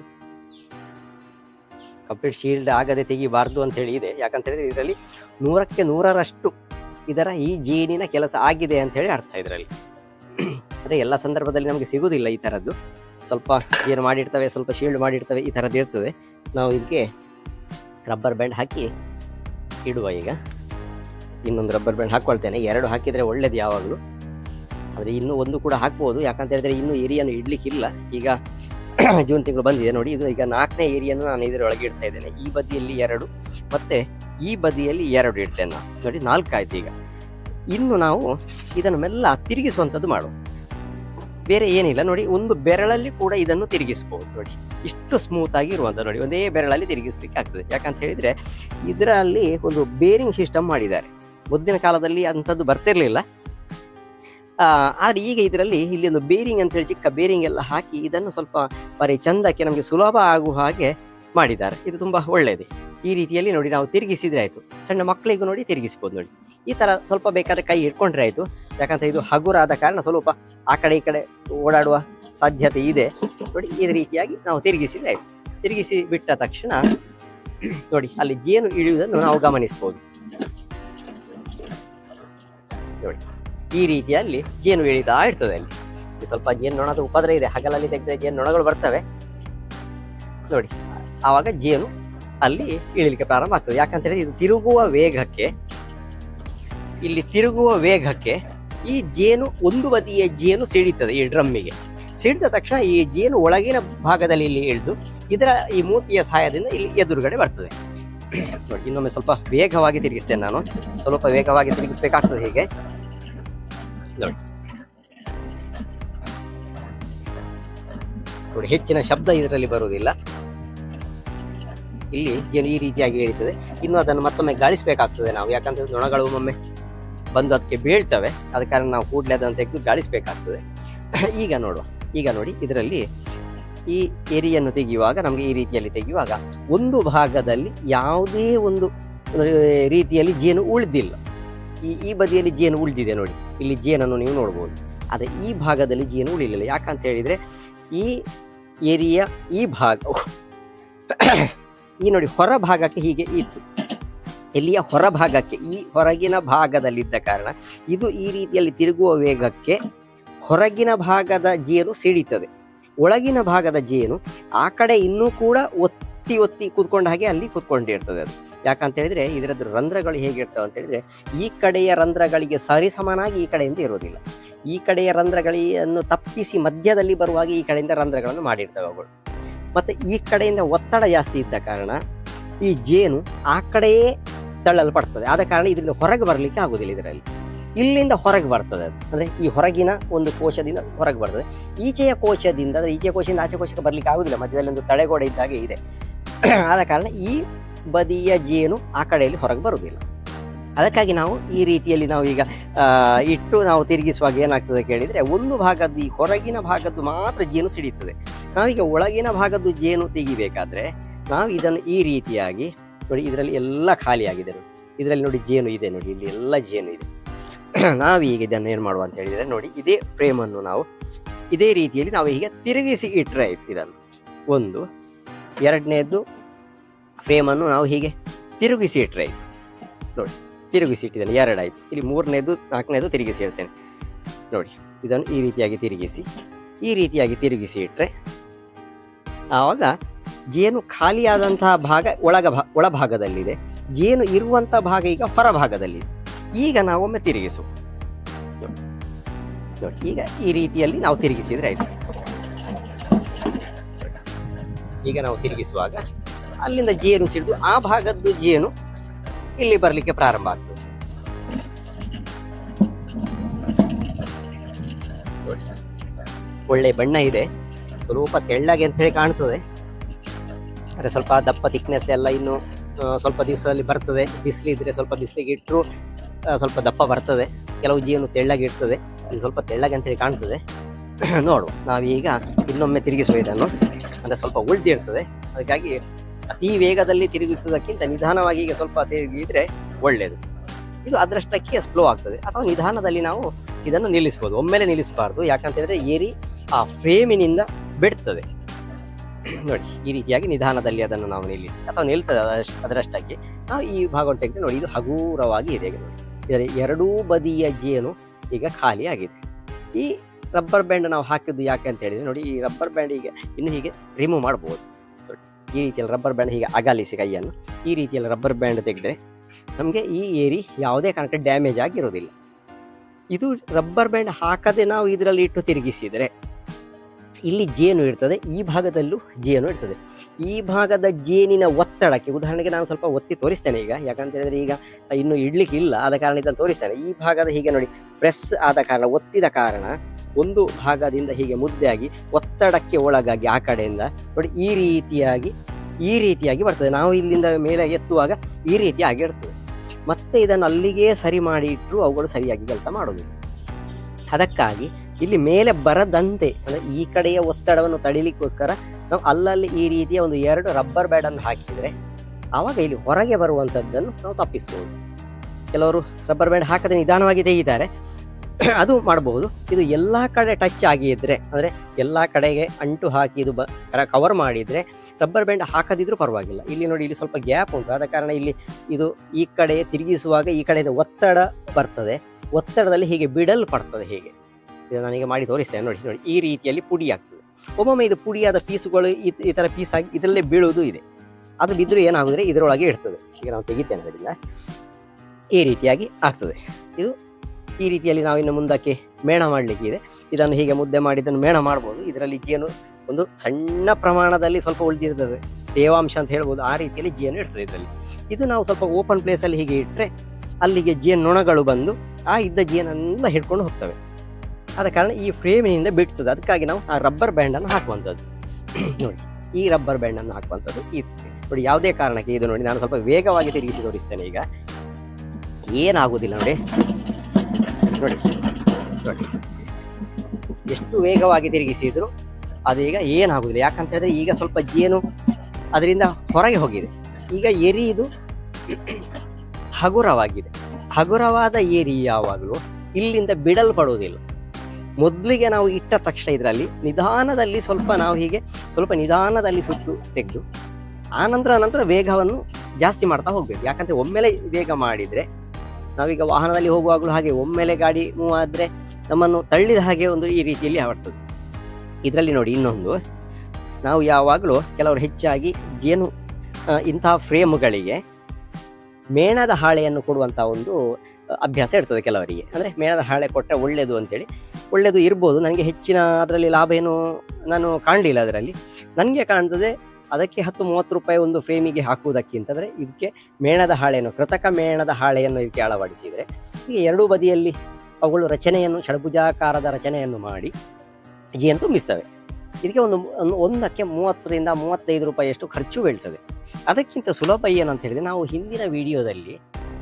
ಕಂಪ್ಲೀಟ್ ಶೀಲ್ಡ್ ಆಗದೆ ತೆಗಿಬಾರ್ದು ಅಂತ ಹೇಳಿ ಇದೆ ಯಾಕಂತ ಹೇಳಿದ್ರೆ ಇದರಲ್ಲಿ ನೂರಕ್ಕೆ ನೂರರಷ್ಟು ಇದರ ಈ ಜೇನಿನ ಕೆಲಸ ಆಗಿದೆ ಅಂತ ಹೇಳಿ ಅರ್ಥ ಇದರಲ್ಲಿ ಅದೇ ಎಲ್ಲ ಸಂದರ್ಭದಲ್ಲಿ ನಮಗೆ ಸಿಗುವುದಿಲ್ಲ ಈ ಥರದ್ದು ಸ್ವಲ್ಪ ಏನು ಮಾಡಿರ್ತವೆ ಸ್ವಲ್ಪ ಶೀಲ್ಡ್ ಮಾಡಿರ್ತವೆ ಈ ಥರದ್ದು ಇರ್ತದೆ ನಾವು ಇದಕ್ಕೆ ರಬ್ಬರ್ ಬ್ಯಾಂಡ್ ಹಾಕಿ ಇಡುವ ಈಗ ಇನ್ನೊಂದು ರಬ್ಬರ್ ಬ್ಯಾಂಡ್ ಹಾಕ್ಕೊಳ್ತೇನೆ ಎರಡು ಹಾಕಿದರೆ ಒಳ್ಳೇದು ಯಾವಾಗಲೂ ಆದರೆ ಇನ್ನೂ ಒಂದು ಕೂಡ ಹಾಕ್ಬೋದು ಯಾಕಂತ ಹೇಳಿದ್ರೆ ಇನ್ನೂ ಏರಿಯನ್ನು ಇಡ್ಲಿಕ್ಕಿಲ್ಲ ಈಗ ಜೂನ್ ತಿಂಗಳು ಬಂದಿದೆ ನೋಡಿ ಇದು ಈಗ ನಾಲ್ಕನೇ ಏರಿಯನ್ನು ನಾನು ಇದರೊಳಗೆ ಇಡ್ತಾ ಇದ್ದೇನೆ ಈ ಬದಿಯಲ್ಲಿ ಎರಡು ಮತ್ತೆ ಈ ಬದಿಯಲ್ಲಿ ಎರಡು ಇಡ್ತೇನೆ ನಾನು ನೋಡಿ ನಾಲ್ಕು ಆಯ್ತು ಈಗ ಇನ್ನು ನಾವು ಇದನ್ನು ಮೆಲ್ಲ ತಿರುಗಿಸುವಂಥದ್ದು ಮಾಡುವ ಬೇರೆ ಏನಿಲ್ಲ ನೋಡಿ ಒಂದು ಬೆರಳಲ್ಲಿ ಕೂಡ ಇದನ್ನು ತಿರುಗಿಸಬಹುದು ನೋಡಿ ಇಷ್ಟು ಸ್ಮೂತ್ ಆಗಿ ಇರುವಂತ ನೋಡಿ ಒಂದೇ ಬೆರಳಲ್ಲಿ ತಿರುಗಿಸ್ಲಿಕ್ಕೆ ಆಗ್ತದೆ ಯಾಕಂತ ಹೇಳಿದ್ರೆ ಇದರಲ್ಲಿ ಒಂದು ಬೇರಿಂಗ್ ಸಿಸ್ಟಮ್ ಮಾಡಿದ್ದಾರೆ ಮೊದಲಿನ ಕಾಲದಲ್ಲಿ ಅಂಥದ್ದು ಬರ್ತಿರ್ಲಿಲ್ಲ ಆ, ಆದ್ರೆ ಈಗ ಇದರಲ್ಲಿ ಇಲ್ಲಿ ಒಂದು ಬೇರಿಂಗ್ ಅಂತ ಹೇಳಿ ಚಿಕ್ಕ ಬೇರಿಂಗ್ ಎಲ್ಲ ಹಾಕಿ ಇದನ್ನು ಸ್ವಲ್ಪ ಬರೀ ಚಂದಕ್ಕೆ ನಮಗೆ ಸುಲಭ ಆಗುವ ಹಾಗೆ ಮಾಡಿದ್ದಾರೆ ಇದು ತುಂಬಾ ಒಳ್ಳೆಯದು ಈ ರೀತಿಯಲ್ಲಿ ನೋಡಿ ನಾವು ತಿರುಗಿಸಿದ್ರೆ ಆಯ್ತು ಸಣ್ಣ ಮಕ್ಕಳಿಗೂ ನೋಡಿ ತಿರುಗಿಸ್ಬೋದು ನೋಡಿ ಈ ತರ ಸ್ವಲ್ಪ ಬೇಕಾದ್ರೆ ಕೈ ಇಟ್ಕೊಂಡ್ರೆ ಆಯ್ತು ಯಾಕಂತ ಇದು ಹಗುರಾದ ಕಾರಣ ಸ್ವಲ್ಪ ಆ ಕಡೆ ಈ ಕಡೆ ಓಡಾಡುವ ಸಾಧ್ಯತೆ ಇದೆ ನೋಡಿ ಈ ರೀತಿಯಾಗಿ ನಾವು ತಿರುಗಿಸಿದ್ರೆ ಆಯ್ತು ತಿರುಗಿಸಿ ಬಿಟ್ಟ ತಕ್ಷಣ ನೋಡಿ ಅಲ್ಲಿ ಜೇನು ಇಳಿಯುವುದನ್ನು ನಾವು ಗಮನಿಸಬಹುದು ನೋಡಿ ಈ ರೀತಿಯಲ್ಲಿ ಜೇನು ಇಳಿತಾ ಇರ್ತದೆ ಅಲ್ಲಿ ಇದು ಸ್ವಲ್ಪ ಜೇನು ನೊಣದ ಉಪದ್ರ ಇದೆ ಹಗಲಲ್ಲಿ ತೆಗೆದ ಜೇನು ನೊಣಗಳು ಬರ್ತವೆ ನೋಡಿ ಆವಾಗ ಜೇನು ಅಲ್ಲಿ ಇಳಿಲಿಕ್ಕೆ ಪ್ರಾರಂಭ ಆಗ್ತದೆ ಯಾಕಂತ ಹೇಳಿದ್ರೆ ಇದು ತಿರುಗುವ ವೇಗಕ್ಕೆ ಇಲ್ಲಿ ತಿರುಗುವ ವೇಗಕ್ಕೆ ಈ ಜೇನು ಒಂದು ಬದಿಯ ಜೇನು ಸಿಡಿತದೆ ಈ ಡ್ರಮ್ಮಿಗೆ ಸಿಡಿದ ತಕ್ಷಣ ಈ ಜೇನು ಒಳಗಿನ ಭಾಗದಲ್ಲಿ ಇಲ್ಲಿ ಇಳಿದು ಇದರ ಈ ಮೂತಿಯ ಸಹಾಯದಿಂದ ಇಲ್ಲಿ ಎದುರುಗಡೆ ಬರ್ತದೆ ನೋಡಿ ಇನ್ನೊಮ್ಮೆ ಸ್ವಲ್ಪ ವೇಗವಾಗಿ ತಿರುಗಿಸ್ತೇನೆ ನಾನು ಸ್ವಲ್ಪ ವೇಗವಾಗಿ ತಿರುಗಿಸ್ಬೇಕಾಗ್ತದೆ ಹೀಗೆ ನೋಡಿ ನೋಡಿ ಹೆಚ್ಚಿನ ಶಬ್ದ ಇದರಲ್ಲಿ ಬರುವುದಿಲ್ಲ ಇಲ್ಲಿ ಜೇನು ಈ ರೀತಿಯಾಗಿ ಇಳಿತದೆ ಇನ್ನು ಅದನ್ನು ಮತ್ತೊಮ್ಮೆ ಗಾಳಿಸ್ಬೇಕಾಗ್ತದೆ ನಾವು ಯಾಕಂದ್ರೆ ನೊಣಗಳು ಒಮ್ಮೊಮ್ಮೆ ಬಂದು ಅದಕ್ಕೆ ಬೀಳ್ತವೆ ಅದ ಕಾರಣ ನಾವು ಕೂಡಲೇ ಅದನ್ನು ತೆಗೆದು ಗಾಳಿಸ್ಬೇಕಾಗ್ತದೆ ಈಗ ನೋಡುವ ಈಗ ನೋಡಿ ಇದರಲ್ಲಿ ಈ ಎರಿಯನ್ನು ತೆಗೆಯುವಾಗ ನಮಗೆ ಈ ರೀತಿಯಲ್ಲಿ ತೆಗೆಯುವಾಗ ಒಂದು ಭಾಗದಲ್ಲಿ ಯಾವುದೇ ಒಂದು ಆ, ರೀತಿಯಲ್ಲಿ ಜೇನು ಉಳಿದಿಲ್ಲ ಈ ಈ ಬದಿಯಲ್ಲಿ ಜೇನು ಉಳಿದಿದೆ ನೋಡಿ ಇಲ್ಲಿ ಜೇನನ್ನು ನೀವು ನೋಡ್ಬೋದು ಅದೇ ಈ ಭಾಗದಲ್ಲಿ ಜೇನು ಉಳಿಲಿಲ್ಲ ಯಾಕಂತ ಹೇಳಿದ್ರೆ ಈ ಏರಿಯ ಈ ಭಾಗ ಈ ನೋಡಿ ಹೊರ ಭಾಗಕ್ಕೆ ಹೀಗೆ ಇತ್ತು ಇಲ್ಲಿಯ ಹೊರ ಭಾಗಕ್ಕೆ ಈ ಹೊರಗಿನ ಭಾಗದಲ್ಲಿದ್ದ ಕಾರಣ ಇದು ಈ ರೀತಿಯಲ್ಲಿ ತಿರುಗುವ ವೇಗಕ್ಕೆ ಹೊರಗಿನ ಭಾಗದ ಜೇನು ಸಿಡಿತದೆ ಒಳಗಿನ ಭಾಗದ ಜೇನು ಆ ಕಡೆ ಇನ್ನೂ ಕೂಡ ಒತ್ತಿ ಒತ್ತಿ ಕೂತ್ಕೊಂಡ ಹಾಗೆ ಅಲ್ಲಿ ಕೂತ್ಕೊಂಡಿರ್ತದೆ ಅದು ಯಾಕಂತ ಹೇಳಿದ್ರೆ ಇದರದ್ದು ರಂಧ್ರಗಳು ಹೇಗಿರ್ತವೆ ಅಂತ ಹೇಳಿದ್ರೆ ಈ ಕಡೆಯ ರಂಧ್ರಗಳಿಗೆ ಸರಿಸಮನಾಗಿ ಈ ಕಡೆಯಿಂದ ಇರೋದಿಲ್ಲ ಈ ಕಡೆಯ ರಂಧ್ರಗಳನ್ನು ತಪ್ಪಿಸಿ ಮಧ್ಯದಲ್ಲಿ ಬರುವಾಗ ಈ ಕಡೆಯಿಂದ ರಂಧ್ರಗಳನ್ನು ಮಾಡಿರ್ತವೆ ಅವುಗಳು ಮತ್ತೆ ಈ ಕಡೆಯಿಂದ ಒತ್ತಡ ಜಾಸ್ತಿ ಇದ್ದ ಕಾರಣ ಈ ಜೇನು ಆ ಕಡೆಯೇ ತಳ್ಳಲ್ಪಡ್ತದೆ ಆದ ಕಾರಣ ಇದರಿಂದ ಹೊರಗೆ ಬರಲಿಕ್ಕೆ ಆಗುದಿಲ್ಲ ಇದರಲ್ಲಿ ಇಲ್ಲಿಂದ ಹೊರಗೆ ಬರ್ತದೆ ಅದು ಅಂದ್ರೆ ಈ ಹೊರಗಿನ ಒಂದು ಕೋಶದಿಂದ ಹೊರಗೆ ಬರ್ತದೆ ಈಚೆಯ ಕೋಶದಿಂದ ಅಂದ್ರೆ ಈಚೆಯ ಕೋಶದಿಂದ ಆಚೆ ಕೋಶಕ್ಕೆ ಬರ್ಲಿಕ್ಕೆ ಆಗುದಿಲ್ಲ ಮಧ್ಯದಲ್ಲಿ ಒಂದು ತಡೆಗೋಡೆ ಇದ್ದಾಗೆ ಇದೆ ಆದ ಕಾರಣ ಈ ಬದಿಯ ಜೇನು ಆ ಕಡೆಯಲ್ಲಿ ಹೊರಗೆ ಬರುವುದಿಲ್ಲ ಅದಕ್ಕಾಗಿ ನಾವು ಈ ರೀತಿಯಲ್ಲಿ ನಾವು ಈಗ ಆ, ಇಟ್ಟು ನಾವು ತಿರುಗಿಸುವಾಗ ಏನಾಗ್ತದೆ ಕೇಳಿದ್ರೆ ಒಂದು ಭಾಗದ್ದು ಈ ಹೊರಗಿನ ಭಾಗದ್ದು ಮಾತ್ರ ಜೇನು ಸಿಡಿತದೆ ನಾವೀಗ ಒಳಗಿನ ಭಾಗದ್ದು ಜೇನು ತೆಗಿಬೇಕಾದ್ರೆ ನಾವು ಇದನ್ನು ಈ ರೀತಿಯಾಗಿ ನೋಡಿ ಇದರಲ್ಲಿ ಎಲ್ಲ ಖಾಲಿಯಾಗಿದೆ ನೋಡಿ ಇದರಲ್ಲಿ ನೋಡಿ ಜೇನು ಇದೆ ನೋಡಿ ಇಲ್ಲಿ ಎಲ್ಲ ಜೇನು ಇದೆ ನಾವೀಗ ಇದನ್ನು ಏನು ಮಾಡುವ ಅಂತ ಹೇಳಿದ್ರೆ ನೋಡಿ ಇದೇ ಫ್ರೇಮನ್ನು ನಾವು ಇದೇ ರೀತಿಯಲ್ಲಿ ನಾವು ಈಗ ತಿರುಗಿಸಿ ಇಟ್ಟರೆ ಆಯ್ತು ಇದನ್ನು ಒಂದು ಎರಡನೇದ್ದು ಫ್ರೇಮನ್ನು ನಾವು ಹೀಗೆ ತಿರುಗಿಸಿ ಇಟ್ಟರೆ ಆಯ್ತು ನೋಡಿ ತಿರುಗಿಸಿ ಇಟ್ಟಿದ್ದೇನೆ ಎರಡಾಯ್ತು ಇಲ್ಲಿ ಮೂರನೇದು ನಾಲ್ಕನೇದು ತಿರುಗಿಸಿ ಇಡ್ತೇನೆ ನೋಡಿ ಇದನ್ನು ಈ ರೀತಿಯಾಗಿ ತಿರುಗಿಸಿ ಈ ರೀತಿಯಾಗಿ ತಿರುಗಿಸಿ ಇಟ್ಟರೆ ಆವಾಗ ಜೇನು ಖಾಲಿಯಾದಂತಹ ಭಾಗ ಒಳಗ ಭಾ ಒಳಭಾಗದಲ್ಲಿದೆ ಜೇನು ಇರುವಂತಹ ಭಾಗ ಈಗ ಹೊರಭಾಗದಲ್ಲಿದೆ ಈಗ ನಾವೊಮ್ಮೆ ತಿರುಗಿಸು ನೋಡಿ ಈಗ ಈ ರೀತಿಯಲ್ಲಿ ನಾವು ತಿರುಗಿಸಿದ್ರೆ ಆಯ್ತು ಈಗ ನಾವು ತಿರುಗಿಸುವಾಗ ಅಲ್ಲಿಂದ ಜೇನು ಸಿಡಿದು ಆ ಭಾಗದ್ದು ಜೇನು ಇಲ್ಲಿ ಬರಲಿಕ್ಕೆ ಪ್ರಾರಂಭ ಆಗ್ತದೆ ನೋಡಿ. ಒಳ್ಳೆ ಬಣ್ಣ ಇದೆ ಸ್ವಲ್ಪ ತೆಳ್ಳಗೆ ಅಂತ ಹೇಳಿ ಕಾಣ್ತದೆ ಅದೇ ಸ್ವಲ್ಪ ದಪ್ಪ ಥಿಕ್ನೆಸ್ ಎಲ್ಲ ಇನ್ನು ಆ, ಸ್ವಲ್ಪ ದಿವಸದಲ್ಲಿ ಬರ್ತದೆ ಬಿಸಿಲಿದ್ರೆ ಸ್ವಲ್ಪ ಬಿಸಿಲಿಗೆ ಇಟ್ಟರು ಸ್ವಲ್ಪ ದಪ್ಪ ಬರ್ತದೆ ಕೆಲವು ಜೇನು ತೆಳ್ಳಗೆ ಇರ್ತದೆ ಇದು ಸ್ವಲ್ಪ ತೆಳ್ಳಗೆ ಅಂತೇಳಿ ಕಾಣ್ತದೆ ನೋಡುವ ನಾವೀಗ ಇನ್ನೊಮ್ಮೆ ತಿರುಗಿಸುವ ಇದನ್ನು ಅಂದರೆ ಸ್ವಲ್ಪ ಉಳ್ದಿರ್ತದೆ ಅದಕ್ಕಾಗಿ ಅತಿ ವೇಗದಲ್ಲಿ ತಿರುಗಿಸುವುದಕ್ಕಿಂತ ನಿಧಾನವಾಗಿ ಈಗ ಸ್ವಲ್ಪ ತಿರುಗಿದ್ರೆ ಒಳ್ಳೆಯದು ಇದು ಅದರಷ್ಟಕ್ಕೆ ಸ್ಲೋ ಆಗ್ತದೆ ಅಥವಾ ನಿಧಾನದಲ್ಲಿ ನಾವು ಇದನ್ನು ನಿಲ್ಲಿಸ್ಬೋದು ಒಮ್ಮೆಲೆ ನಿಲ್ಲಿಸಬಾರ್ದು ಯಾಕಂತ ಹೇಳಿದ್ರೆ ಏರಿ ಆ ಫ್ರೇಮಿನಿಂದ ಬಿಡ್ತದೆ ನೋಡಿ ಈ ರೀತಿಯಾಗಿ ನಿಧಾನದಲ್ಲಿ ಅದನ್ನು ನಾವು ನಿಲ್ಲಿಸಿ ಅಥವಾ ನಿಲ್ತದೆ ಅದರಷ್ಟು ಅದರಷ್ಟಕ್ಕೆ ನಾವು ಈ ಭಾಗವನ್ನು ತೆಗೆದು ನೋಡಿ ಇದು ಹಗೂರವಾಗಿ ಇದೆ ಈಗ ನೋಡಿ ಇದರ ಎರಡೂ ಬದಿಯ ಜೇನು ಈಗ ಖಾಲಿ ಆಗಿದೆ ಈ ರಬ್ಬರ್ ಬ್ಯಾಂಡ್ ನಾವು ಹಾಕಿದ್ದು ಯಾಕೆ ಅಂತ ಹೇಳಿದ್ರೆ ನೋಡಿ ಈ ರಬ್ಬರ್ ಬ್ಯಾಂಡ್ ಈಗ ಇನ್ನು ಹೀಗೆ ರಿಮೂವ್ ಮಾಡ್ಬೋದು ನೋಡಿ, ಈ ರೀತಿಯಲ್ಲಿ ರಬ್ಬರ್ ಬ್ಯಾಂಡ್ ಹೀಗೆ ಅಗಲಿಸಿ ಕೈಯನ್ನು ಈ ರೀತಿಯಲ್ಲಿ ರಬ್ಬರ್ ಬ್ಯಾಂಡ್ ತೆಗೆದ್ರೆ ನಮಗೆ ಈ ಏರಿ ಯಾವುದೇ ಕಾರಣಕ್ಕೆ ಡ್ಯಾಮೇಜ್ ಆಗಿರೋದಿಲ್ಲ ಇದು ರಬ್ಬರ್ ಬ್ಯಾಂಡ್ ಹಾಕದೆ ನಾವು ಇದರಲ್ಲಿ ಇಟ್ಟು ತಿರುಗಿಸಿದರೆ ಇಲ್ಲಿ ಜೇನು ಇರ್ತದೆ ಈ ಭಾಗದಲ್ಲೂ ಜೇನು ಇರ್ತದೆ ಈ ಭಾಗದ ಜೇನಿನ ಒತ್ತಡಕ್ಕೆ ಉದಾಹರಣೆಗೆ ನಾನು ಸ್ವಲ್ಪ ಒತ್ತಿ ತೋರಿಸ್ತೇನೆ ಈಗ ಯಾಕಂತ ಹೇಳಿದ್ರೆ ಈಗ ಇನ್ನು ಇಡ್ಲಿಕ್ಕೆ ಇಲ್ಲ ಆದ ಕಾರಣ ಇದನ್ನು ತೋರಿಸ್ತೇನೆ ಈ ಭಾಗದ ಹೀಗೆ ನೋಡಿ ಪ್ರೆಸ್ ಆದ ಕಾರಣ ಒತ್ತಿದ ಕಾರಣ ಒಂದು ಭಾಗದಿಂದ ಹೀಗೆ ಮುದ್ದೆಯಾಗಿ ಒತ್ತಡಕ್ಕೆ ಒಳಗಾಗಿ ಆ ಕಡೆಯಿಂದ ನೋಡಿ ಈ ರೀತಿಯಾಗಿ ಈ ರೀತಿಯಾಗಿ ಬರ್ತದೆ ನಾವು ಇಲ್ಲಿಂದ ಮೇಲೆ ಎತ್ತುವಾಗ ಈ ರೀತಿಯಾಗಿ ಇರ್ತದೆ ಮತ್ತೆ ಇದನ್ನು ಅಲ್ಲಿಗೆ ಸರಿ ಮಾಡಿ ಇಟ್ಟರು ಅವುಗಳು ಸರಿಯಾಗಿ ಕೆಲಸ ಮಾಡೋದಿಲ್ಲ ಅದಕ್ಕಾಗಿ ಇಲ್ಲಿ ಮೇಲೆ ಬರದಂತೆ ಅಂದ್ರೆ ಈ ಕಡೆಯ ಒತ್ತಡವನ್ನು ತಡಿಲಿಕ್ಕೋಸ್ಕರ ನಾವು ಅಲ್ಲಲ್ಲಿ ಈ ರೀತಿಯ ಒಂದು ಎರಡು ರಬ್ಬರ್ ಬ್ಯಾಂಡನ್ನು ಹಾಕಿದರೆ ಆವಾಗ ಇಲ್ಲಿ ಹೊರಗೆ ಬರುವಂಥದ್ದನ್ನು ನಾವು ತಪ್ಪಿಸ್ಬೋದು ಕೆಲವರು ರಬ್ಬರ್ ಬ್ಯಾಂಡ್ ಹಾಕದೆ ನಿಧಾನವಾಗಿ ತೆಗಿತಾರೆ ಅದು ಮಾಡಬಹುದು ಇದು ಎಲ್ಲ ಕಡೆ ಟಚ್ ಆಗಿದ್ರೆ ಅಂದರೆ ಎಲ್ಲ ಕಡೆಗೆ ಅಂಟು ಹಾಕಿ ಇದು ಬ ಕವರ್ ಮಾಡಿದರೆ ರಬ್ಬರ್ ಬ್ಯಾಂಡ್ ಹಾಕದಿದ್ರೂ ಪರವಾಗಿಲ್ಲ ಇಲ್ಲಿ ನೋಡಿ ಇಲ್ಲಿ ಸ್ವಲ್ಪ ಗ್ಯಾಪ್ ಉಂಟು ಆದ ಕಾರಣ ಇಲ್ಲಿ ಇದು ಈ ಕಡೆ ತಿರುಗಿಸುವಾಗ ಈ ಕಡೆಯಿಂದ ಒತ್ತಡ ಬರ್ತದೆ ಒತ್ತಡದಲ್ಲಿ ಹೀಗೆ ಬಿಡಲ್ಪಡ್ತದೆ ಹೀಗೆ ಇದು ನಾನೀಗ ಮಾಡಿ ತೋರಿಸ್ತೇನೆ ನೋಡಿ ನೋಡಿ ಈ ರೀತಿಯಲ್ಲಿ ಪುಡಿ ಆಗ್ತದೆ ಒಮ್ಮೊಮ್ಮೆ ಇದು ಪುಡಿಯಾದ ಪೀಸುಗಳು ಈ ಈ ಥರ ಪೀಸ್ ಆಗಿ ಇದರಲ್ಲೇ ಬೀಳುವುದು ಇದೆ ಅದು ಬಿದ್ದರೂ ಏನಾಗುದ್ರೆ ಇದರೊಳಗೆ ಇರ್ತದೆ ಈಗ ನಾವು ತೆಗಿತೇನೆ ಅದರಿಂದ ಈ ರೀತಿಯಾಗಿ ಆಗ್ತದೆ ಇದು ಈ ರೀತಿಯಲ್ಲಿ ನಾವು ಇನ್ನು ಮುಂದಕ್ಕೆ ಮೇಣ ಮಾಡಲಿಕ್ಕೆ ಇದೆ ಇದನ್ನು ಹೀಗೆ ಮುದ್ದೆ ಮಾಡಿ ಇದನ್ನು ಮೇಣ ಮಾಡ್ಬೋದು ಇದರಲ್ಲಿ ಜೇನು ಒಂದು ಸಣ್ಣ ಪ್ರಮಾಣದಲ್ಲಿ ಸ್ವಲ್ಪ ಉಳಿದಿರ್ತದೆ ತೇವಾಂಶ ಅಂತ ಹೇಳ್ಬೋದು ಆ ರೀತಿಯಲ್ಲಿ ಜೇನು ಇರ್ತದೆ ಇದರಲ್ಲಿ ಇದು ನಾವು ಸ್ವಲ್ಪ ಓಪನ್ ಪ್ಲೇಸಲ್ಲಿ ಹೀಗೆ ಇಟ್ಟರೆ ಅಲ್ಲಿಗೆ ಜೇನು ನೊಣಗಳು ಬಂದು ಆ ಇದ್ದ ಜೇನೆಲ್ಲ ಹಿಡ್ಕೊಂಡು ಹೋಗ್ತವೆ ಆದ ಕಾರಣ ಈ ಫ್ರೇಮಿನಿಂದ ಬಿಡ್ತದೆ ಅದಕ್ಕಾಗಿ ನಾವು ಆ ರಬ್ಬರ್ ಬ್ಯಾಂಡನ್ನು ಹಾಕುವಂಥದ್ದು ನೋಡಿ ಈ ರಬ್ಬರ್ ಬ್ಯಾಂಡನ್ನು ಹಾಕುವಂಥದ್ದು ಈ ನೋಡಿ ಯಾವುದೇ ಕಾರಣಕ್ಕೆ ಇದು ನೋಡಿ ನಾನು ಸ್ವಲ್ಪ ವೇಗವಾಗಿ ತಿರುಗಿಸಿ ತೋರಿಸ್ತೇನೆ ಈಗ ಏನಾಗುವುದಿಲ್ಲ ನೋಡಿ ನೋಡಿ ನೋಡಿ ಎಷ್ಟು ವೇಗವಾಗಿ ತಿರುಗಿಸಿದ್ರು ಅದೀಗ ಏನಾಗುದಿಲ್ಲ ಯಾಕಂತ ಹೇಳಿದ್ರೆ ಈಗ ಸ್ವಲ್ಪ ಜೇನು ಅದರಿಂದ ಹೊರಗೆ ಹೋಗಿದೆ ಈಗ ಎರಿ ಇದು ಹಗುರವಾಗಿದೆ ಹಗುರವಾದ ಏರಿ ಯಾವಾಗಲೂ ಇಲ್ಲಿಂದ ಬಿಡಲ್ಪಡುವುದಿಲ್ಲ ಮೊದಲಿಗೆ ನಾವು ಇಟ್ಟ ತಕ್ಷಣ ಇದರಲ್ಲಿ ನಿಧಾನದಲ್ಲಿ ಸ್ವಲ್ಪ ನಾವು ಹೀಗೆ ಸ್ವಲ್ಪ ನಿಧಾನದಲ್ಲಿ ಸುತ್ತು ತೆಗೆದು ಆ ನಂತರ ನಂತರ ವೇಗವನ್ನು ಜಾಸ್ತಿ ಮಾಡ್ತಾ ಹೋಗ್ಬೇಕು ಯಾಕಂದ್ರೆ ಒಮ್ಮೆಲೆ ವೇಗ ಮಾಡಿದ್ರೆ ನಾವೀಗ ವಾಹನದಲ್ಲಿ ಹೋಗುವಾಗಲೂ ಹಾಗೆ ಒಮ್ಮೆಲೆ ಗಾಡಿ ಮೂವ್ ಆದ್ರೆ ನಮ್ಮನ್ನು ತಳ್ಳಿದ ಹಾಗೆ ಒಂದು ಈ ರೀತಿಯಲ್ಲಿ ಆಡ್ತದೆ ಇದರಲ್ಲಿ ನೋಡಿ ಇನ್ನೊಂದು ನಾವು ಯಾವಾಗಲೂ ಕೆಲವರು ಹೆಚ್ಚಾಗಿ ಜೇನು ಆ, ಇಂತಹ ಫ್ರೇಮ್ಗಳಿಗೆ ಮೇಣದ ಹಾಳೆಯನ್ನು ಕೊಡುವಂಥ ಒಂದು ಆ, ಅಭ್ಯಾಸ ಇರ್ತದೆ ಕೆಲವರಿಗೆ ಅಂದರೆ ಮೇಣದ ಹಾಳೆ ಕೊಟ್ಟರೆ ಒಳ್ಳೆಯದು ಅಂತೇಳಿ ಒಳ್ಳೆಯದು ಇರ್ಬೋದು ನನಗೆ ಹೆಚ್ಚಿನ ಅದರಲ್ಲಿ ಲಾಭ ಏನು ನಾನು ಕಾಣಲಿಲ್ಲ ಅದರಲ್ಲಿ ನನಗೆ ಕಾಣ್ತದೆ ಅದಕ್ಕೆ ಹತ್ತು ಮೂವತ್ತು ರೂಪಾಯಿ ಒಂದು ಫ್ರೇಮಿಗೆ ಹಾಕುವುದಕ್ಕಿಂತ ಅಂದರೆ ಇದಕ್ಕೆ ಮೇಣದ ಹಾಳೆಯನ್ನು ಕೃತಕ ಮೇಣದ ಹಾಳೆಯನ್ನು ಇದಕ್ಕೆ ಅಳವಡಿಸಿದರೆ ಈಗ ಎರಡೂ ಬದಿಯಲ್ಲಿ ಅವುಗಳು ರಚನೆಯನ್ನು ಷಡ್ಭುಜಾಕಾರದ ರಚನೆಯನ್ನು ಮಾಡಿ ಜೇನು ತುಂಬಿಸ್ತವೆ ಇದಕ್ಕೆ ಒಂದು ಒಂದು- ಒಂದಕ್ಕೆ ಮೂವತ್ತರಿಂದ ಮೂವತ್ತೈದು ರೂಪಾಯಿಯಷ್ಟು ಖರ್ಚು ಬೀಳ್ತದೆ ಅದಕ್ಕಿಂತ ಸುಲಭ ಏನಂತ ಹೇಳಿದ್ರೆ ನಾವು ಹಿಂದಿನ ವಿಡಿಯೋದಲ್ಲಿ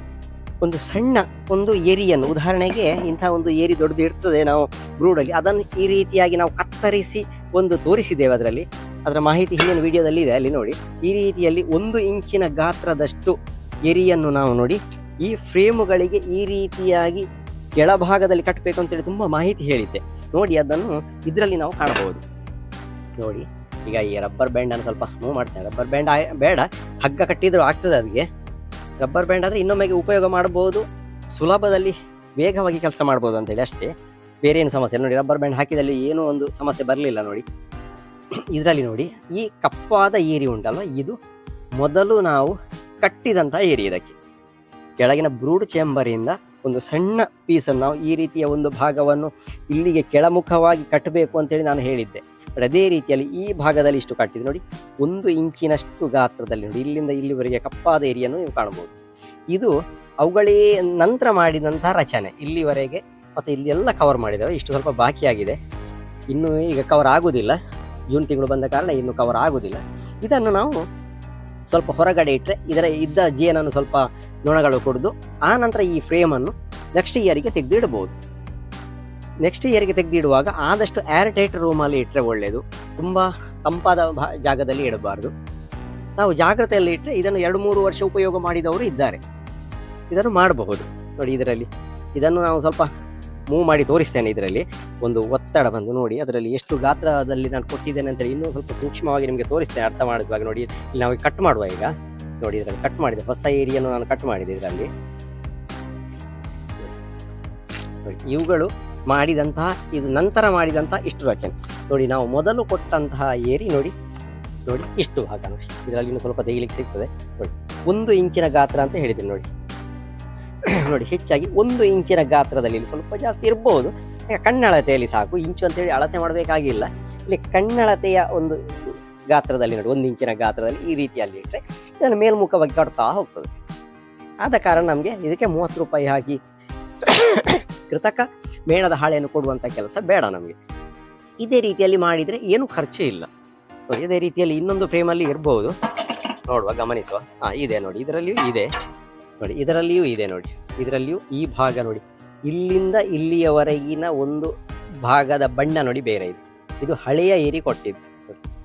ಒಂದು ಸಣ್ಣ ಒಂದು ಏರಿಯನ್ನು ಉದಾಹರಣೆಗೆ ಇಂಥ ಒಂದು ಏರಿ ದೊಡ್ಡದು ಇರ್ತದೆ ನಾವು ಬ್ರೂಡಲ್ಲಿ ಅದನ್ನು ಈ ರೀತಿಯಾಗಿ ನಾವು ಕತ್ತರಿಸಿ ಒಂದು ತೋರಿಸಿದ್ದೇವೆ ಅದರಲ್ಲಿ ಅದರ ಮಾಹಿತಿ ಹಿಂದಿನ ವಿಡಿಯೋದಲ್ಲಿ ಇದೆ ಅಲ್ಲಿ ನೋಡಿ ಈ ರೀತಿಯಲ್ಲಿ ಒಂದು ಇಂಚಿನ ಗಾತ್ರದಷ್ಟು ಎರಿಯನ್ನು ನಾವು ನೋಡಿ ಈ ಫ್ರೇಮುಗಳಿಗೆ ಈ ರೀತಿಯಾಗಿ ಕೆಳಭಾಗದಲ್ಲಿ ಕಟ್ಟಬೇಕು ಅಂತೇಳಿ ತುಂಬ ಮಾಹಿತಿ ಹೇಳಿದ್ದೆ ನೋಡಿ ಅದನ್ನು ಇದರಲ್ಲಿ ನಾವು ಕಾಣಬಹುದು ನೋಡಿ ಈಗ ಈ ರಬ್ಬರ್ ಬ್ಯಾಂಡ್ ಅನ್ನು ಸ್ವಲ್ಪ ಮೂವ್ ಮಾಡ್ತೇನೆ ರಬ್ಬರ್ ಬ್ಯಾಂಡ್ ಬೇಡ ಹಗ್ಗ ಕಟ್ಟಿದ್ರು ಆಗ್ತದೆ ಅದಕ್ಕೆ ರಬ್ಬರ್ ಬ್ಯಾಂಡ್ ಆದರೆ ಇನ್ನೊಮ್ಮೆಗೆ ಉಪಯೋಗ ಮಾಡಬಹುದು ಸುಲಭದಲ್ಲಿ ವೇಗವಾಗಿ ಕೆಲಸ ಮಾಡ್ಬೋದು ಅಂತೇಳಿ ಅಷ್ಟೇ ಬೇರೆ ಏನು ಸಮಸ್ಯೆ ಇಲ್ಲ ನೋಡಿ ರಬ್ಬರ್ ಬ್ಯಾಂಡ್ ಹಾಕಿದಲ್ಲಿ ಏನೂ ಒಂದು ಸಮಸ್ಯೆ ಬರಲಿಲ್ಲ ನೋಡಿ ಇದರಲ್ಲಿ ನೋಡಿ ಈ ಕಪ್ಪಾದ ಏರಿ ಉಂಟಲ್ವ ಇದು ಮೊದಲು ನಾವು ಕಟ್ಟಿದಂಥ ಏರಿ ಇದಕ್ಕೆ ಕೆಳಗಿನ ಬ್ರೂಡ್ ಚೇಂಬರಿಂದ ಒಂದು ಸಣ್ಣ ಪೀಸನ್ನು ನಾವು ಈ ರೀತಿಯ ಒಂದು ಭಾಗವನ್ನು ಇಲ್ಲಿಗೆ ಕೆಳಮುಖವಾಗಿ ಕಟ್ಟಬೇಕು ಅಂತೇಳಿ ನಾನು ಹೇಳಿದ್ದೆ ಬಟ್ ಅದೇ ರೀತಿಯಲ್ಲಿ ಈ ಭಾಗದಲ್ಲಿ ಇಷ್ಟು ಕಟ್ಟಿದೆ ನೋಡಿ ಒಂದು ಇಂಚಿನಷ್ಟು ಗಾತ್ರದಲ್ಲಿ ನೋಡಿ ಇಲ್ಲಿಂದ ಇಲ್ಲಿವರೆಗೆ ಕಪ್ಪಾದ ಏರಿಯನ್ನು ನೀವು ಕಾಣಬಹುದು ಇದು ಅವುಗಳೇ ನಂತರ ಮಾಡಿದಂಥ ರಚನೆ ಇಲ್ಲಿವರೆಗೆ ಮತ್ತು ಇಲ್ಲಿ ಎಲ್ಲ ಕವರ್ ಮಾಡಿದ್ದಾವೆ ಇಷ್ಟು ಸ್ವಲ್ಪ ಬಾಕಿ ಆಗಿದೆ ಇನ್ನು ಈಗ ಕವರ್ ಆಗುವುದಿಲ್ಲ ಜೂನ್ ತಿಂಗಳು ಬಂದ ಕಾರಣ ಇನ್ನು ಕವರ್ ಆಗುವುದಿಲ್ಲ ಇದನ್ನು ನಾವು ಸ್ವಲ್ಪ ಹೊರಗಡೆ ಇಟ್ಟರೆ ಇದರ ಇದ್ದ ಜೇನನ್ನು ಸ್ವಲ್ಪ ನೊಣಗಳು ಕುಡಿದು ಆ ನಂತರ ಈ ಫ್ರೇಮನ್ನು ನೆಕ್ಸ್ಟ್ ಇಯರಿಗೆ ತೆಗೆದಿಡಬಹುದು ನೆಕ್ಸ್ಟ್ ಇಯರ್ಗೆ ತೆಗೆದಿಡುವಾಗ ಆದಷ್ಟು ಏರ್ ಟೈಟ್ ರೂಮಲ್ಲಿ ಇಟ್ಟರೆ ಒಳ್ಳೆಯದು ತುಂಬ ತಂಪಾದ ಭಾ- ಜಾಗದಲ್ಲಿ ಇಡಬಾರ್ದು ನಾವು ಜಾಗ್ರತೆಯಲ್ಲಿ ಇಟ್ಟರೆ ಇದನ್ನು ಎರಡು ಮೂರು ವರ್ಷ ಉಪಯೋಗ ಮಾಡಿದವರು ಇದ್ದಾರೆ ಇದನ್ನು ಮಾಡಬಹುದು ನೋಡಿ ಇದರಲ್ಲಿ ಇದನ್ನು ನಾವು ಸ್ವಲ್ಪ ಮೂವ್ ಮಾಡಿ ತೋರಿಸ್ತೇನೆ ಇದರಲ್ಲಿ ಒಂದು ಒತ್ತಡ ಬಂದು ನೋಡಿ ಅದರಲ್ಲಿ ಎಷ್ಟು ಗಾತ್ರದಲ್ಲಿ ನಾನು ಕೊಟ್ಟಿದ್ದೇನೆ ಅಂತ ಇನ್ನೂ ಸ್ವಲ್ಪ ಸೂಕ್ಷ್ಮವಾಗಿ ನಿಮಗೆ ತೋರಿಸ್ತೇನೆ ಅರ್ಥ ಮಾಡಿಸುವಾಗ ನೋಡಿ ಇಲ್ಲಿ ನಾವು ಕಟ್ ಮಾಡುವ ಈಗ ನೋಡಿ ಇದರಲ್ಲಿ ಕಟ್ ಮಾಡಿದೆ ಹೊಸ ಏರಿಯನ್ನು ನಾನು ಕಟ್ ಮಾಡಿದೆ ಇದರಲ್ಲಿ ನೋಡಿ, ಇವುಗಳು ಮಾಡಿದಂತಹ ಇದು ನಂತರ ಮಾಡಿದಂತಹ ಇಷ್ಟು ರಚನೆ ನೋಡಿ ನಾವು ಮೊದಲು ಕೊಟ್ಟಂತಹ ಏರಿ ನೋಡಿ ನೋಡಿ ಇಷ್ಟು ಭಾಗ ನೋಡಿ ಇದರಲ್ಲಿ ಇನ್ನು ಸ್ವಲ್ಪ ತೆಗಿಲಿಕ್ಕೆ ಸಿಗ್ತದೆ ನೋಡಿ ಒಂದು ಇಂಚಿನ ಗಾತ್ರ ಅಂತ ಹೇಳಿದ್ದೀನಿ ನೋಡಿ ನೋಡಿ ಹೆಚ್ಚಾಗಿ ಒಂದು ಇಂಚಿನ ಗಾತ್ರದಲ್ಲಿ ಇಲ್ಲಿ ಸ್ವಲ್ಪ ಜಾಸ್ತಿ ಇರಬಹುದು ಈಗ ಕಣ್ಣಳತೆಯಲ್ಲಿ ಸಾಕು ಇಂಚು ಅಂತೇಳಿ ಅಳತೆ ಮಾಡಬೇಕಾಗಿಲ್ಲ ಇಲ್ಲಿ ಕಣ್ಣಳತೆಯ ಒಂದು ಗಾತ್ರದಲ್ಲಿ ನೋಡಿ ಒಂದು ಇಂಚಿನ ಗಾತ್ರದಲ್ಲಿ ಈ ರೀತಿಯಲ್ಲಿ ಇಟ್ಟರೆ ಇದನ್ನು ಮೇಲ್ಮುಖವಾಗಿ ಕಟ್ತಾ ಹೋಗ್ತದೆ ಆದ ಕಾರಣ ನಮಗೆ ಇದಕ್ಕೆ ಮೂವತ್ತು ರೂಪಾಯಿ ಹಾಕಿ ಕೃತಕ ಮೇಣದ ಹಾಳೆಯನ್ನು ಕೊಡುವಂಥ ಕೆಲಸ ಬೇಡ ನಮಗೆ ಇದೇ ರೀತಿಯಲ್ಲಿ ಮಾಡಿದರೆ ಏನು ಖರ್ಚು ಇಲ್ಲ ನೋಡಿ ಇದೇ ರೀತಿಯಲ್ಲಿ ಇನ್ನೊಂದು ಫ್ರೇಮಲ್ಲಿ ಇರಬಹುದು ನೋಡುವ ಗಮನಿಸುವ ಹಾ ಇದೆ ನೋಡಿ ಇದರಲ್ಲಿಯೂ ಇದೆ ನೋಡಿ ಇದರಲ್ಲಿಯೂ ಇದೆ ನೋಡಿ ಇದರಲ್ಲಿಯೂ ಈ ಭಾಗ ನೋಡಿ ಇಲ್ಲಿಂದ ಇಲ್ಲಿಯವರೆಗಿನ ಒಂದು ಭಾಗದ ಬಣ್ಣ ನೋಡಿ ಬೇರೆ ಇದೆ ಇದು ಹಳೆಯ ಏರಿ ಕೊಟ್ಟಿದ್ದು ನೋಡಿ.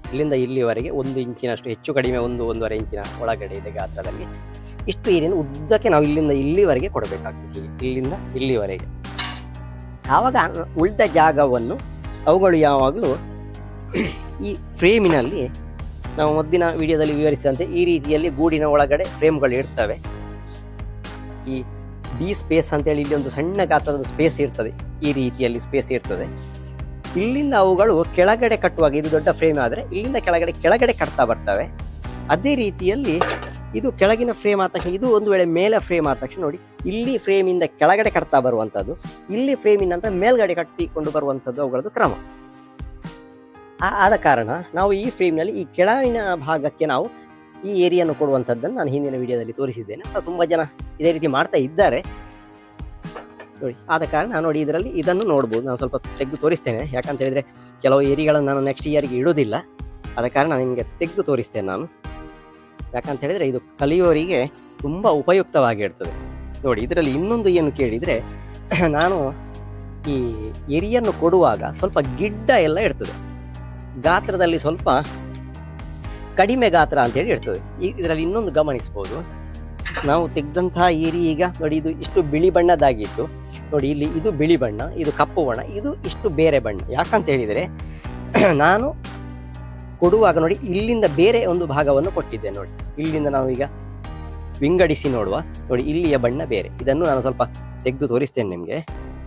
ಇಲ್ಲಿಂದ ಇಲ್ಲಿವರೆಗೆ ಒಂದು ಇಂಚಿನಷ್ಟು ಹೆಚ್ಚು ಕಡಿಮೆ ಒಂದು ಒಂದೂವರೆ ಇಂಚಿನ ಒಳಗಡೆ ಇದೆ ಗಾತ್ರದಲ್ಲಿ ಇಷ್ಟು ಏರಿಯನ್ನು ಉದ್ದಕ್ಕೆ ನಾವು ಇಲ್ಲಿಂದ ಇಲ್ಲಿವರೆಗೆ ಕೊಡಬೇಕಾಗ್ತದೆ ಹೀಗೆ ಇಲ್ಲಿಂದ ಇಲ್ಲಿವರೆಗೆ ಆವಾಗ ಉಳಿದ ಜಾಗವನ್ನು ಅವುಗಳು ಯಾವಾಗಲೂ ಈ ಫ್ರೇಮಿನಲ್ಲಿ ನಾವು ಮೊದಲಿನ ವಿಡಿಯೋದಲ್ಲಿ ವಿವರಿಸಿದಂತೆ ಈ ರೀತಿಯಲ್ಲಿ ಗೂಡಿನ ಒಳಗಡೆ ಫ್ರೇಮ್ಗಳು ಇರ್ತವೆ ಈ ಡಿ ಸ್ಪೇಸ್ ಅಂತೇಳಿ ಇಲ್ಲಿ ಒಂದು ಸಣ್ಣ ಗಾತ್ರದ ಸ್ಪೇಸ್ ಇರ್ತದೆ ಈ ರೀತಿಯಲ್ಲಿ ಸ್ಪೇಸ್ ಇರ್ತದೆ ಇಲ್ಲಿಂದ ಅವುಗಳು ಕೆಳಗಡೆ ಕಟ್ಟುವಾಗ ಇದು ದೊಡ್ಡ ಫ್ರೇಮ್ ಆದರೆ ಇಲ್ಲಿಂದ ಕೆಳಗಡೆ ಕೆಳಗಡೆ ಕಟ್ತಾ ಬರ್ತವೆ ಅದೇ ರೀತಿಯಲ್ಲಿ ಇದು ಕೆಳಗಿನ ಫ್ರೇಮ್ ಆದ ತಕ್ಷಣ ಇದು ಒಂದು ವೇಳೆ ಮೇಲೆ ಫ್ರೇಮ್ ಆದ ತಕ್ಷಣ ನೋಡಿ ಇಲ್ಲಿ ಫ್ರೇಮಿಂದ ಕೆಳಗಡೆ ಕಟ್ತಾ ಬರುವಂಥದ್ದು ಇಲ್ಲಿ ಫ್ರೇಮಿನ ನಂತರ ಮೇಲ್ಗಡೆ ಕಟ್ಟಿಕೊಂಡು ಬರುವಂಥದ್ದು ಅವುಗಳದ್ದು ಕ್ರಮ ಆ- ಆದ ಕಾರಣ ನಾವು ಈ ಫ್ರೇಮ್ನಲ್ಲಿ ಈ ಕೆಳಗಿನ ಭಾಗಕ್ಕೆ ನಾವು ಈ ಏರಿಯನ್ನು ಕೊಡುವಂಥದ್ದನ್ನು ನಾನು ಹಿಂದಿನ ವಿಡಿಯೋದಲ್ಲಿ ತೋರಿಸಿದ್ದೇನೆ ಅಥವಾ ತುಂಬ ಜನ ಇದೇ ರೀತಿ ಮಾಡ್ತಾ ಇದ್ದಾರೆ ನೋಡಿ ಆದ ಕಾರಣ ನೋಡಿ ಇದರಲ್ಲಿ ಇದನ್ನು ನೋಡ್ಬೋದು ನಾನು ಸ್ವಲ್ಪ ತೆಗೆದು ತೋರಿಸ್ತೇನೆ ಯಾಕಂತ ಹೇಳಿದ್ರೆ ಕೆಲವು ಏರಿಗಳನ್ನು ನಾನು ನೆಕ್ಸ್ಟ್ ಇಯರ್ಗೆ ಇಡೋದಿಲ್ಲ ಆದ ಕಾರಣ ನಿಮಗೆ ತೆಗೆದು ತೋರಿಸ್ತೇನೆ ನಾನು ಯಾಕಂತ ಹೇಳಿದ್ರೆ ಇದು ಕಲಿಯೋರಿಗೆ ತುಂಬ ಉಪಯುಕ್ತವಾಗಿರ್ತದೆ ನೋಡಿ ಇದರಲ್ಲಿ ಇನ್ನೊಂದು ಏನು ಕೇಳಿದರೆ ನಾನು ಈ ಎರಿಯನ್ನು ಕೊಡುವಾಗ ಸ್ವಲ್ಪ ಗಿಡ್ಡ ಎಲ್ಲ ಇರ್ತದೆ ಗಾತ್ರದಲ್ಲಿ ಸ್ವಲ್ಪ ಕಡಿಮೆ ಗಾತ್ರ ಅಂತೇಳಿ ಇರ್ತದೆ ಈ ಇದರಲ್ಲಿ ಇನ್ನೊಂದು ಗಮನಿಸ್ಬೋದು ನಾವು ತೆಗೆದಂತಹ ಏರಿ ಈಗ ನೋಡಿ ಇದು ಇಷ್ಟು ಬಿಳಿ ಬಣ್ಣದಾಗಿತ್ತು ನೋಡಿ ಇಲ್ಲಿ ಇದು ಬಿಳಿ ಬಣ್ಣ ಇದು ಕಪ್ಪು ಬಣ್ಣ ಇದು ಇಷ್ಟು ಬೇರೆ ಬಣ್ಣ ಯಾಕಂತ ಹೇಳಿದರೆ ನಾನು ಕೊಡುವಾಗ ನೋಡಿ ಇಲ್ಲಿಂದ ಬೇರೆ ಒಂದು ಭಾಗವನ್ನು ಕೊಟ್ಟಿದ್ದೆ ನೋಡಿ ಇಲ್ಲಿಂದ ನಾವು ಈಗ ವಿಂಗಡಿಸಿ ನೋಡುವ ನೋಡಿ ಇಲ್ಲಿಯ ಬಣ್ಣ ಬೇರೆ ಇದನ್ನು ನಾನು ಸ್ವಲ್ಪ ತೆಗೆದು ತೋರಿಸ್ತೇನೆ ನಿಮಗೆ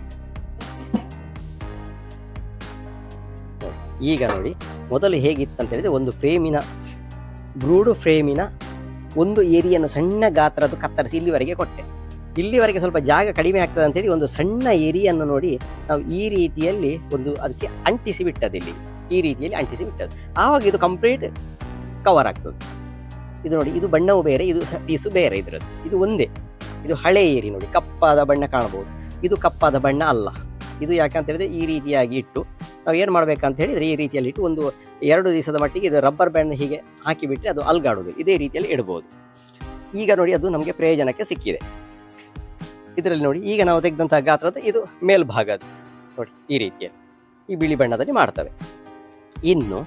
ಈಗ ನೋಡಿ ಮೊದಲು ಹೇಗಿತ್ತು ಅಂತ ಹೇಳಿದ್ರೆ ಒಂದು ಫ್ರೇಮಿನ ಬ್ರೂಡು ಫ್ರೇಮಿನ ಒಂದು ಏರಿಯನ್ನು ಸಣ್ಣ ಗಾತ್ರದ್ದು ಕತ್ತರಿಸಿ ಇಲ್ಲಿವರೆಗೆ ಕೊಟ್ಟೆ ಇಲ್ಲಿವರೆಗೆ ಸ್ವಲ್ಪ ಜಾಗ ಕಡಿಮೆ ಆಗ್ತದೆ ಅಂತೇಳಿ ಒಂದು ಸಣ್ಣ ಏರಿಯನ್ನು ನೋಡಿ ನಾವು ಈ ರೀತಿಯಲ್ಲಿ ಒಂದು ಅದಕ್ಕೆ ಅಂಟಿಸಿ ಬಿಟ್ಟದ್ದು ಇಲ್ಲಿ ಈ ರೀತಿಯಲ್ಲಿ ಅಂಟಿಸಿ ಬಿಟ್ಟದ್ದು ಆವಾಗ ಇದು ಕಂಪ್ಲೀಟ್ ಕವರ್ ಆಗ್ತದೆ ಇದು ನೋಡಿ ಇದು ಬಣ್ಣವು ಬೇರೆ ಇದು ಸ- ಪೀಸು ಬೇರೆ ಇದರದ್ದು ಇದು ಒಂದೇ ಇದು ಹಳೆ ಏರಿ ನೋಡಿ ಕಪ್ಪಾದ ಬಣ್ಣ ಕಾಣಬಹುದು ಇದು ಕಪ್ಪಾದ ಬಣ್ಣ ಅಲ್ಲ ಇದು ಯಾಕಂತ ಹೇಳಿದ್ರೆ ಈ ರೀತಿಯಾಗಿ ಇಟ್ಟು ನಾವು ಏನು ಮಾಡ್ಬೇಕಂತ ಹೇಳಿದ್ರೆ ಈ ರೀತಿಯಲ್ಲಿ ಇಟ್ಟು ಒಂದು ಎರಡು ದಿವಸದ ಮಟ್ಟಿಗೆ ಇದು ರಬ್ಬರ್ ಬ್ಯಾಂಡ್ ಹೀಗೆ ಹಾಕಿಬಿಟ್ರೆ ಅದು ಅಲ್ಗಾಡೋದು ಇದೇ ರೀತಿಯಲ್ಲಿ ಇಡ್ಬೋದು ಈಗ ನೋಡಿ ಅದು ನಮಗೆ ಪ್ರಯೋಜನಕ್ಕೆ ಸಿಕ್ಕಿದೆ ಇದರಲ್ಲಿ ನೋಡಿ ಈಗ ನಾವು ತೆಗೆದಂತಹ ಗಾತ್ರದ ಇದು ಮೇಲ್ಭಾಗದ್ದು ನೋಡಿ ಈ ರೀತಿಯಲ್ಲಿ ಈ ಬಿಳಿ ಬಣ್ಣದಲ್ಲಿ ಮಾಡ್ತವೆ ಇನ್ನು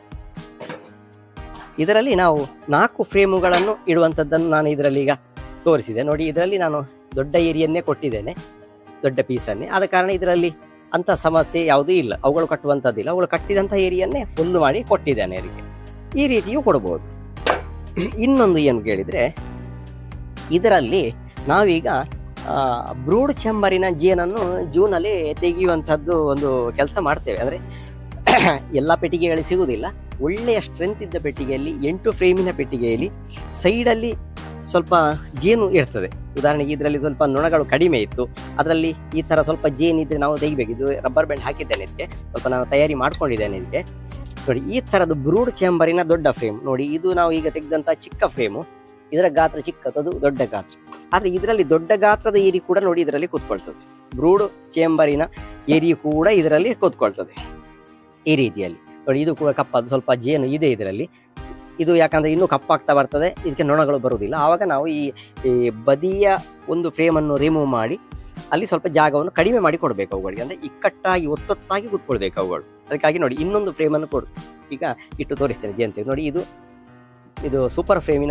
ಇದರಲ್ಲಿ ನಾವು ನಾಲ್ಕು ಫ್ರೇಮುಗಳನ್ನು ಇಡುವಂಥದ್ದನ್ನು ನಾನು ಇದರಲ್ಲಿ ಈಗ ತೋರಿಸಿದೆ ನೋಡಿ ಇದರಲ್ಲಿ ನಾನು ದೊಡ್ಡ ಏರಿಯನ್ನೇ ಕೊಟ್ಟಿದ್ದೇನೆ ದೊಡ್ಡ ಪೀಸನ್ನೇ ಆದ ಕಾರಣ ಇದರಲ್ಲಿ ಅಂಥ ಸಮಸ್ಯೆ ಯಾವುದೂ ಇಲ್ಲ ಅವುಗಳು ಕಟ್ಟುವಂಥದ್ದಿಲ್ಲ ಅವುಗಳು ಕಟ್ಟಿದಂಥ ಏರಿಯನ್ನೇ ಫುಲ್ ಮಾಡಿ ಕೊಟ್ಟಿದ್ದೇನೆ ಅವರಿಗೆ ಈ ರೀತಿಯೂ ಕೊಡ್ಬೋದು ಇನ್ನೊಂದು ಏನು ಕೇಳಿದರೆ ಇದರಲ್ಲಿ ನಾವೀಗ ಬ್ರೂಡ್ ಚೆಂಬರಿನ ಜೇನನ್ನು ಜೂನಲ್ಲಿ ತೆಗೆಯುವಂಥದ್ದು ಒಂದು ಕೆಲಸ ಮಾಡ್ತೇವೆ ಅಂದರೆ ಎಲ್ಲ ಪೆಟ್ಟಿಗೆಗಳಿಗೆ ಸಿಗುವುದಿಲ್ಲ ಒಳ್ಳೆಯ ಸ್ಟ್ರೆಂತ್ ಇದ್ದ ಪೆಟ್ಟಿಗೆಯಲ್ಲಿ ಎಂಟು ಫ್ರೇಮಿನ ಪೆಟ್ಟಿಗೆಯಲ್ಲಿ ಸೈಡಲ್ಲಿ ಸ್ವಲ್ಪ ಜೇನು ಇರ್ತದೆ ಉದಾಹರಣೆಗೆ ಇದರಲ್ಲಿ ಸ್ವಲ್ಪ ನೊಣಗಳು ಕಡಿಮೆ ಇತ್ತು ಅದರಲ್ಲಿ ಈ ಥರ ಸ್ವಲ್ಪ ಜೇನು ಇದ್ರೆ ನಾವು ತೆಗಿಬೇಕು ಇದು ರಬ್ಬರ್ ಬ್ಯಾಂಡ್ ಹಾಕಿದ್ದೇನೆ ಇದಕ್ಕೆ ಸ್ವಲ್ಪ ನಾನು ತಯಾರಿ ಮಾಡ್ಕೊಂಡಿದ್ದೇನೆ ಇದಕ್ಕೆ ನೋಡಿ ಈ ಥರದ್ದು ಬ್ರೂಡ್ ಚೇಂಬರಿನ ದೊಡ್ಡ ಫ್ರೇಮ್ ನೋಡಿ ಇದು ನಾವು ಈಗ ತೆಗೆದಂಥ ಚಿಕ್ಕ ಫ್ರೇಮು ಇದರ ಗಾತ್ರ ಚಿಕ್ಕದು ಅದು ದೊಡ್ಡ ಗಾತ್ರ ಆದರೆ ಇದರಲ್ಲಿ ದೊಡ್ಡ ಗಾತ್ರದ ಏರಿ ಕೂಡ ನೋಡಿ ಇದರಲ್ಲಿ ಕೂತ್ಕೊಳ್ತದೆ ಬ್ರೂಡ್ ಚೇಂಬರಿನ ಏರಿ ಕೂಡ ಇದರಲ್ಲಿ ಕೂತ್ಕೊಳ್ತದೆ ಈ ರೀತಿಯಲ್ಲಿ ನೋಡಿ ಇದು ಕೂಡ ಕಪ್ಪದು ಸ್ವಲ್ಪ ಜೇನು ಇದೆ ಇದರಲ್ಲಿ ಇದು ಯಾಕಂದ್ರೆ ಇನ್ನೂ ಕಪ್ಪಾಗ್ತಾ ಬರ್ತದೆ ಇದಕ್ಕೆ ನೊಣಗಳು ಬರುವುದಿಲ್ಲ ಆವಾಗ ನಾವು ಈ ಈ ಬದಿಯ ಒಂದು ಫ್ರೇಮನ್ನು ರಿಮೂವ್ ಮಾಡಿ ಅಲ್ಲಿ ಸ್ವಲ್ಪ ಜಾಗವನ್ನು ಕಡಿಮೆ ಮಾಡಿ ಕೊಡಬೇಕು ಅವುಗಳಿಗೆ ಅಂದರೆ ಇಕ್ಕಟ್ಟಾಗಿ ಒತ್ತೊತ್ತಾಗಿ ಕೂತ್ಕೊಳ್ಬೇಕು ಅವುಗಳು ಅದಕ್ಕಾಗಿ ನೋಡಿ ಇನ್ನೊಂದು ಫ್ರೇಮನ್ನು ಕೊಡು ಈಗ ಇಟ್ಟು ತೋರಿಸ್ತೇನೆ ಜಯಂತಿ ನೋಡಿ ಇದು ಇದು ಸೂಪರ್ ಫ್ರೇಮಿನ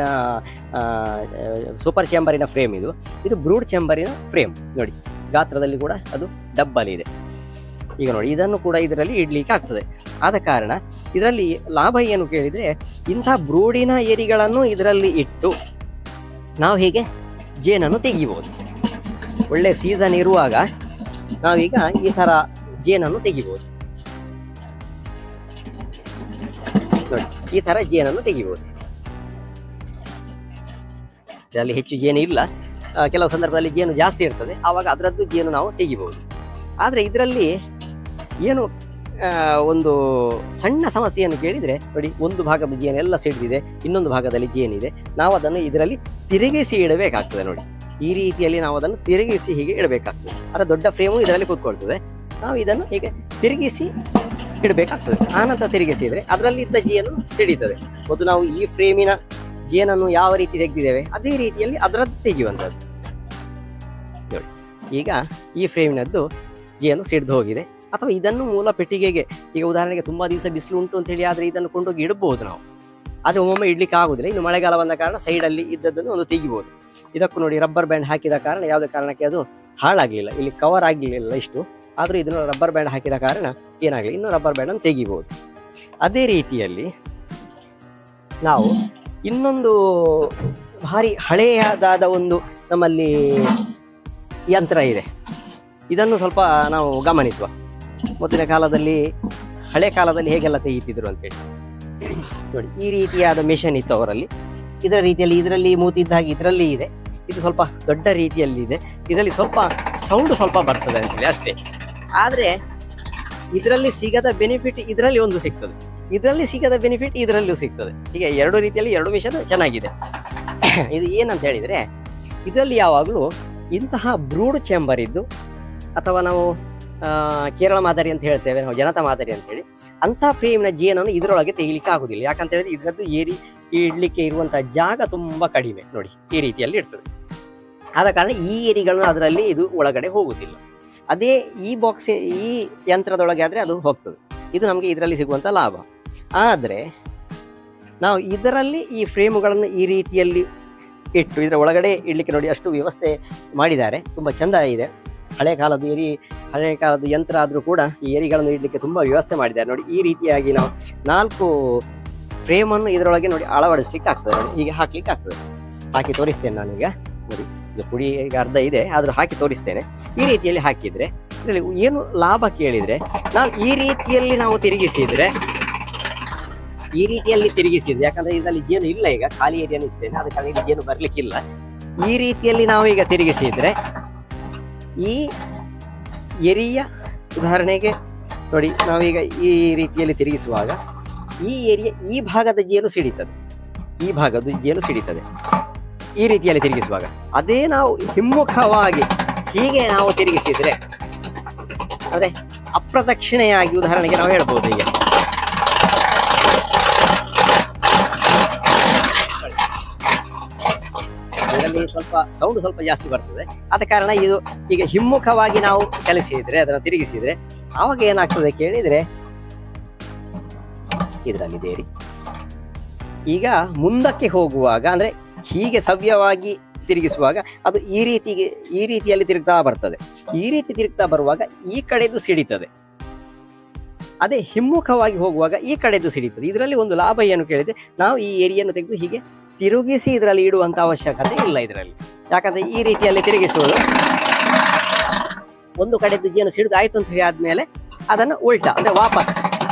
ಸೂಪರ್ ಚೇಂಬರಿನ ಫ್ರೇಮ್ ಇದು ಇದು ಬ್ರೂಡ್ ಚೇಂಬರಿನ ಫ್ರೇಮ್ ನೋಡಿ ಗಾತ್ರದಲ್ಲಿ ಕೂಡ ಅದು ಡಬ್ಬಲ್ ಇದೆ ಈಗ ನೋಡಿ ಇದನ್ನು ಕೂಡ ಇದರಲ್ಲಿ ಇಡ್ಲಿಕ್ಕೆ ಆಗ್ತದೆ ಆದ ಕಾರಣ ಇದರಲ್ಲಿ ಲಾಭ ಏನು ಕೇಳಿದರೆ ಇಂಥ ಬ್ರೂಡಿನ ಏರಿಗಳನ್ನು ಇದರಲ್ಲಿ ಇಟ್ಟು ನಾವು ಹೀಗೆ ಜೇನನ್ನು ತೆಗಿಬೋದು ಒಳ್ಳೆ ಸೀಸನ್ ಇರುವಾಗ ನಾವೀಗ ಈ ಥರ ಜೇನನ್ನು ತೆಗಿಬೋದು ನೋಡಿ ಈ ಥರ ಜೇನನ್ನು ತೆಗಿಬೋದು ಇದರಲ್ಲಿ ಹೆಚ್ಚು ಜೇನು ಇಲ್ಲ ಆ, ಕೆಲವು ಸಂದರ್ಭದಲ್ಲಿ ಜೇನು ಜಾಸ್ತಿ ಇರ್ತದೆ ಆವಾಗ ಅದರದ್ದು ಜೇನು ನಾವು ತೆಗಿಬಹುದು ಆದರೆ ಇದರಲ್ಲಿ ಏನು ಆ, ಒಂದು ಸಣ್ಣ ಸಮಸ್ಯೆಯನ್ನು ಕೇಳಿದರೆ ನೋಡಿ ಒಂದು ಭಾಗದ ಜೇನು ಎಲ್ಲ ಸಿಡಿದಿದೆ ಇನ್ನೊಂದು ಭಾಗದಲ್ಲಿ ಜೇನಿದೆ ನಾವು ಅದನ್ನು ಇದರಲ್ಲಿ ತಿರುಗಿಸಿ ಇಡಬೇಕಾಗ್ತದೆ ನೋಡಿ ಈ ರೀತಿಯಲ್ಲಿ ನಾವು ಅದನ್ನು ತಿರುಗಿಸಿ ಹೀಗೆ ಇಡಬೇಕಾಗ್ತದೆ ಅದರ ದೊಡ್ಡ ಫ್ರೇಮು ಇದರಲ್ಲಿ ಕೂತ್ಕೊಳ್ತದೆ ನಾವು ಇದನ್ನು ಹೀಗೆ ತಿರುಗಿಸಿ ಇಡಬೇಕಾಗ್ತದೆ ಆನಂತರ ತಿರುಗಿಸಿದರೆ ಅದರಲ್ಲಿ ಇದ್ದ ಜೇನು ಸಿಡಿತದೆ ಮೊದಲು ನಾವು ಈ ಫ್ರೇಮಿನ ಜೇನನ್ನು ಯಾವ ರೀತಿ ತೆಗೆದಿದ್ದೇವೆ ಅದೇ ರೀತಿಯಲ್ಲಿ ಅದರದ್ದು ತೆಗೆಯುವಂಥದ್ದು ನೋಡಿ ಈಗ ಈ ಫ್ರೇಮಿನದ್ದು ಜೇನು ಸಿಡ್ದು ಹೋಗಿದೆ ಅಥವಾ ಇದನ್ನು ಮೂಲ ಪೆಟ್ಟಿಗೆಗೆ ಈಗ ಉದಾಹರಣೆಗೆ ತುಂಬಾ ದಿವಸ ಬಿಸಿಲು ಉಂಟು ಅಂತ ಹೇಳಿ ಆದ್ರೆ ಇದನ್ನು ಕೊಂಡೋಗಿ ಇಡಬಹುದು ನಾವು ಆದರೆ ಒಮ್ಮೊಮ್ಮೆ ಇಡ್ಲಿಕ್ಕೆ ಆಗುದಿಲ್ಲ ಇನ್ನು ಮಳೆಗಾಲ ಬಂದ ಕಾರಣ ಸೈಡಲ್ಲಿ ಇದ್ದದ್ದನ್ನು ಒಂದು ತೆಗಿಬಹುದು ಇದಕ್ಕೂ ನೋಡಿ ರಬ್ಬರ್ ಬ್ಯಾಂಡ್ ಹಾಕಿದ ಕಾರಣ ಯಾವುದೇ ಕಾರಣಕ್ಕೆ ಅದು ಹಾಳಾಗಲಿಲ್ಲ ಇಲ್ಲಿ ಕವರ್ ಆಗಲಿಲ್ಲ ಇಷ್ಟು ಆದರೂ ಇದನ್ನು ರಬ್ಬರ್ ಬ್ಯಾಂಡ್ ಹಾಕಿದ ಕಾರಣ ಏನಾಗಲಿ ಇನ್ನು ರಬ್ಬರ್ ಬ್ಯಾಂಡ್ ಅನ್ನು ತೆಗಿಬಹುದು ಅದೇ ರೀತಿಯಲ್ಲಿ ನಾವು ಇನ್ನೊಂದು ಭಾರಿ ಹಳೆಯದಾದ ಒಂದು ನಮ್ಮಲ್ಲಿ ಯಂತ್ರ ಇದೆ ಇದನ್ನು ಸ್ವಲ್ಪ ನಾವು ಗಮನಿಸುವ ಮೊದಲಿನ ಕಾಲದಲ್ಲಿ ಹಳೆ ಕಾಲದಲ್ಲಿ ಹೇಗೆಲ್ಲ ತೆಗೀತಿದ್ರು ಅಂತೇಳಿ ನೋಡಿ ಈ ರೀತಿಯಾದ ಮೆಷಿನ್ ಇತ್ತು ಅವರಲ್ಲಿ ಇದರ ರೀತಿಯಲ್ಲಿ ಇದರಲ್ಲಿ ಮೂತಿದ್ದ ಹಾಗೆ ಇದರಲ್ಲಿ ಇದೆ ಇದು ಸ್ವಲ್ಪ ದೊಡ್ಡ ರೀತಿಯಲ್ಲಿ ಇದೆ ಇದರಲ್ಲಿ ಸ್ವಲ್ಪ ಸೌಂಡ್ ಸ್ವಲ್ಪ ಬರ್ತದೆ ಅಂತೇಳಿ ಅಷ್ಟೇ ಆದರೆ ಇದರಲ್ಲಿ ಸಿಗದ ಬೆನಿಫಿಟ್ ಇದರಲ್ಲಿ ಒಂದು ಸಿಗ್ತದೆ ಇದರಲ್ಲಿ ಸಿಗದ ಬೆನಿಫಿಟ್ ಇದರಲ್ಲೂ ಸಿಗ್ತದೆ ಹೀಗೆ ಎರಡು ರೀತಿಯಲ್ಲಿ ಎರಡು ಮಿಷನ್ ಚೆನ್ನಾಗಿದೆ ಇದು ಏನಂತ ಹೇಳಿದ್ರೆ ಇದರಲ್ಲಿ ಯಾವಾಗಲೂ ಇಂತಹ ಬ್ರೂಡ್ ಚೇಂಬರ್ ಇದ್ದು ಅಥವಾ ನಾವು ಆ, ಕೇರಳ ಮಾದರಿ ಅಂತ ಹೇಳ್ತೇವೆ ನಾವು ಜನತಾ ಮಾದರಿ ಅಂತ ಹೇಳಿ ಅಂತ ಫ್ರೇಮ್ನ ಜೇನನ್ನು ಇದರೊಳಗೆ ತೆಗಿಲಿಕ್ಕೆ ಆಗುದಿಲ್ಲ ಯಾಕಂತ ಹೇಳಿದ್ರೆ ಇದರದ್ದು ಏರಿ ಇಡ್ಲಿಕ್ಕೆ ಇರುವಂತಹ ಜಾಗ ತುಂಬಾ ಕಡಿಮೆ ನೋಡಿ ಈ ರೀತಿಯಲ್ಲಿ ಇರ್ತದೆ ಆದ ಕಾರಣ ಈ ಏರಿಗಳನ್ನು ಅದರಲ್ಲಿ ಇದು ಒಳಗಡೆ ಹೋಗುದಿಲ್ಲ ಅದೇ ಈ ಬಾಕ್ಸ್ ಈ ಯಂತ್ರದೊಳಗೆ ಆದ್ರೆ ಅದು ಹೋಗ್ತದೆ ಇದು ನಮಗೆ ಇದರಲ್ಲಿ ಸಿಗುವಂತ ಲಾಭ ಆದರೆ ನಾವು ಇದರಲ್ಲಿ ಈ ಫ್ರೇಮುಗಳನ್ನು ಈ ರೀತಿಯಲ್ಲಿ ಇಟ್ಟು ಇದರ ಒಳಗಡೆ ಇಡ್ಲಿಕ್ಕೆ ನೋಡಿ ಅಷ್ಟು ವ್ಯವಸ್ಥೆ ಮಾಡಿದ್ದಾರೆ ತುಂಬಾ ಚಂದ ಇದೆ ಹಳೆ ಕಾಲದ ಏರಿ ಹಳೆ ಕಾಲದ ಯಂತ್ರ ಆದರೂ ಕೂಡ ಈ ಏರಿಗಳನ್ನು ಇಡ್ಲಿಕ್ಕೆ ತುಂಬಾ ವ್ಯವಸ್ಥೆ ಮಾಡಿದ್ದಾರೆ ನೋಡಿ ಈ ರೀತಿಯಾಗಿ ನಾವು ನಾಲ್ಕು ಫ್ರೇಮನ್ನು ಇದರೊಳಗೆ ನೋಡಿ ಅಳವಡಿಸ್ಲಿಕ್ಕೆ ಆಗ್ತದೆ ನೋಡಿ ಹೀಗೆ ಹಾಕ್ಲಿಕ್ಕೆ ಆಗ್ತದೆ ಹಾಕಿ ತೋರಿಸ್ತೇನೆ ನಾನೀಗ ನೋಡಿ ಇದು ಪುಡಿ ಈಗ ಅರ್ಧ ಇದೆ ಆದ್ರೂ ಹಾಕಿ ತೋರಿಸ್ತೇನೆ ಈ ರೀತಿಯಲ್ಲಿ ಹಾಕಿದ್ರೆ ಇದರಲ್ಲಿ ಏನು ಲಾಭ ಕೇಳಿದ್ರೆ ನಾವು ಈ ರೀತಿಯಲ್ಲಿ ನಾವು ತಿರುಗಿಸಿದ್ರೆ ಈ ರೀತಿಯಲ್ಲಿ ತಿರುಗಿಸಿದ್ರೆ ಯಾಕಂದ್ರೆ ಇದರಲ್ಲಿ ಜೇನು ಇಲ್ಲ ಈಗ ಖಾಲಿ ಏರಿಯಾನು ಇರ್ತೇನೆ ಆದ ಕಾರಣ ಇಲ್ಲಿ ಜೇನು ಬರ್ಲಿಕ್ಕಿಲ್ಲ ಈ ರೀತಿಯಲ್ಲಿ ನಾವು ಈಗ ತಿರುಗಿಸಿದ್ರೆ ಈ ಎರಿಯ ಉದಾಹರಣೆಗೆ ನೋಡಿ ನಾವೀಗ ಈ ರೀತಿಯಲ್ಲಿ ತಿರುಗಿಸುವಾಗ ಈ ಏರಿಯಾ ಈ ಭಾಗದ ಜೇನು ಸಿಡಿತದೆ ಈ ಭಾಗದ ಜೇನು ಸಿಡಿತದೆ ಈ ರೀತಿಯಲ್ಲಿ ತಿರುಗಿಸುವಾಗ ಅದೇ ನಾವು ಹಿಮ್ಮುಖವಾಗಿ ಹೀಗೆ ನಾವು ತಿರುಗಿಸಿದ್ರೆ ಅಂದ್ರೆ ಅಪ್ರದಕ್ಷಿಣೆಯಾಗಿ ಉದಾಹರಣೆಗೆ ನಾವು ಹೇಳ್ಬೋದು ಈಗ ಇದರಲ್ಲಿ ಸ್ವಲ್ಪ ಸೌಂಡ್ ಸ್ವಲ್ಪ ಜಾಸ್ತಿ ಬರ್ತದೆ ಆದ ಕಾರಣ ಇದು ಈಗ ಹಿಮ್ಮುಖವಾಗಿ ನಾವು ಚಲಿಸಿದ್ರೆ ಅದನ್ನು ತಿರುಗಿಸಿದ್ರೆ ಆವಾಗ ಏನಾಗ್ತದೆ ಕೇಳಿದ್ರೆ ಇದರಲ್ಲಿ ದೇರಿ ಈಗ ಮುಂದಕ್ಕೆ ಹೋಗುವಾಗ ಅಂದ್ರೆ ಹೀಗೆ ಸವ್ಯವಾಗಿ ತಿರುಗಿಸುವಾಗ ಅದು ಈ ರೀತಿಗೆ ಈ ರೀತಿಯಲ್ಲಿ ತಿರುಗ್ತಾ ಬರ್ತದೆ ಈ ರೀತಿ ತಿರುಗ್ತಾ ಬರುವಾಗ ಈ ಕಡೆದು ಸಿಡಿತದೆ ಅದೇ ಹಿಮ್ಮುಖವಾಗಿ ಹೋಗುವಾಗ ಈ ಕಡೆದು ಸಿಡಿತದೆ ಇದರಲ್ಲಿ ಒಂದು ಲಾಭ ಏನು ಕೇಳಿದ್ರೆ ನಾವು ಈ ಏರಿಯನ್ನು ತೆಗೆದು ಹೀಗೆ ತಿರುಗಿಸಿ ಇದರಲ್ಲಿ ಇಡುವಂತ ಅವಶ್ಯಕತೆ ಇಲ್ಲ ಇದರಲ್ಲಿ ಯಾಕಂದ್ರೆ ಈ ರೀತಿಯಲ್ಲಿ ತಿರುಗಿಸುವುದು ಒಂದು ಕಡೆದು ಜೇನು ಸಿಡಿದು ಆಯ್ತು ಅಂತ ಹೇಳಿ ಆದ್ಮೇಲೆ ಅದನ್ನು ಉಲ್ಟಾ ಅಂದ್ರೆ ವಾಪಸ್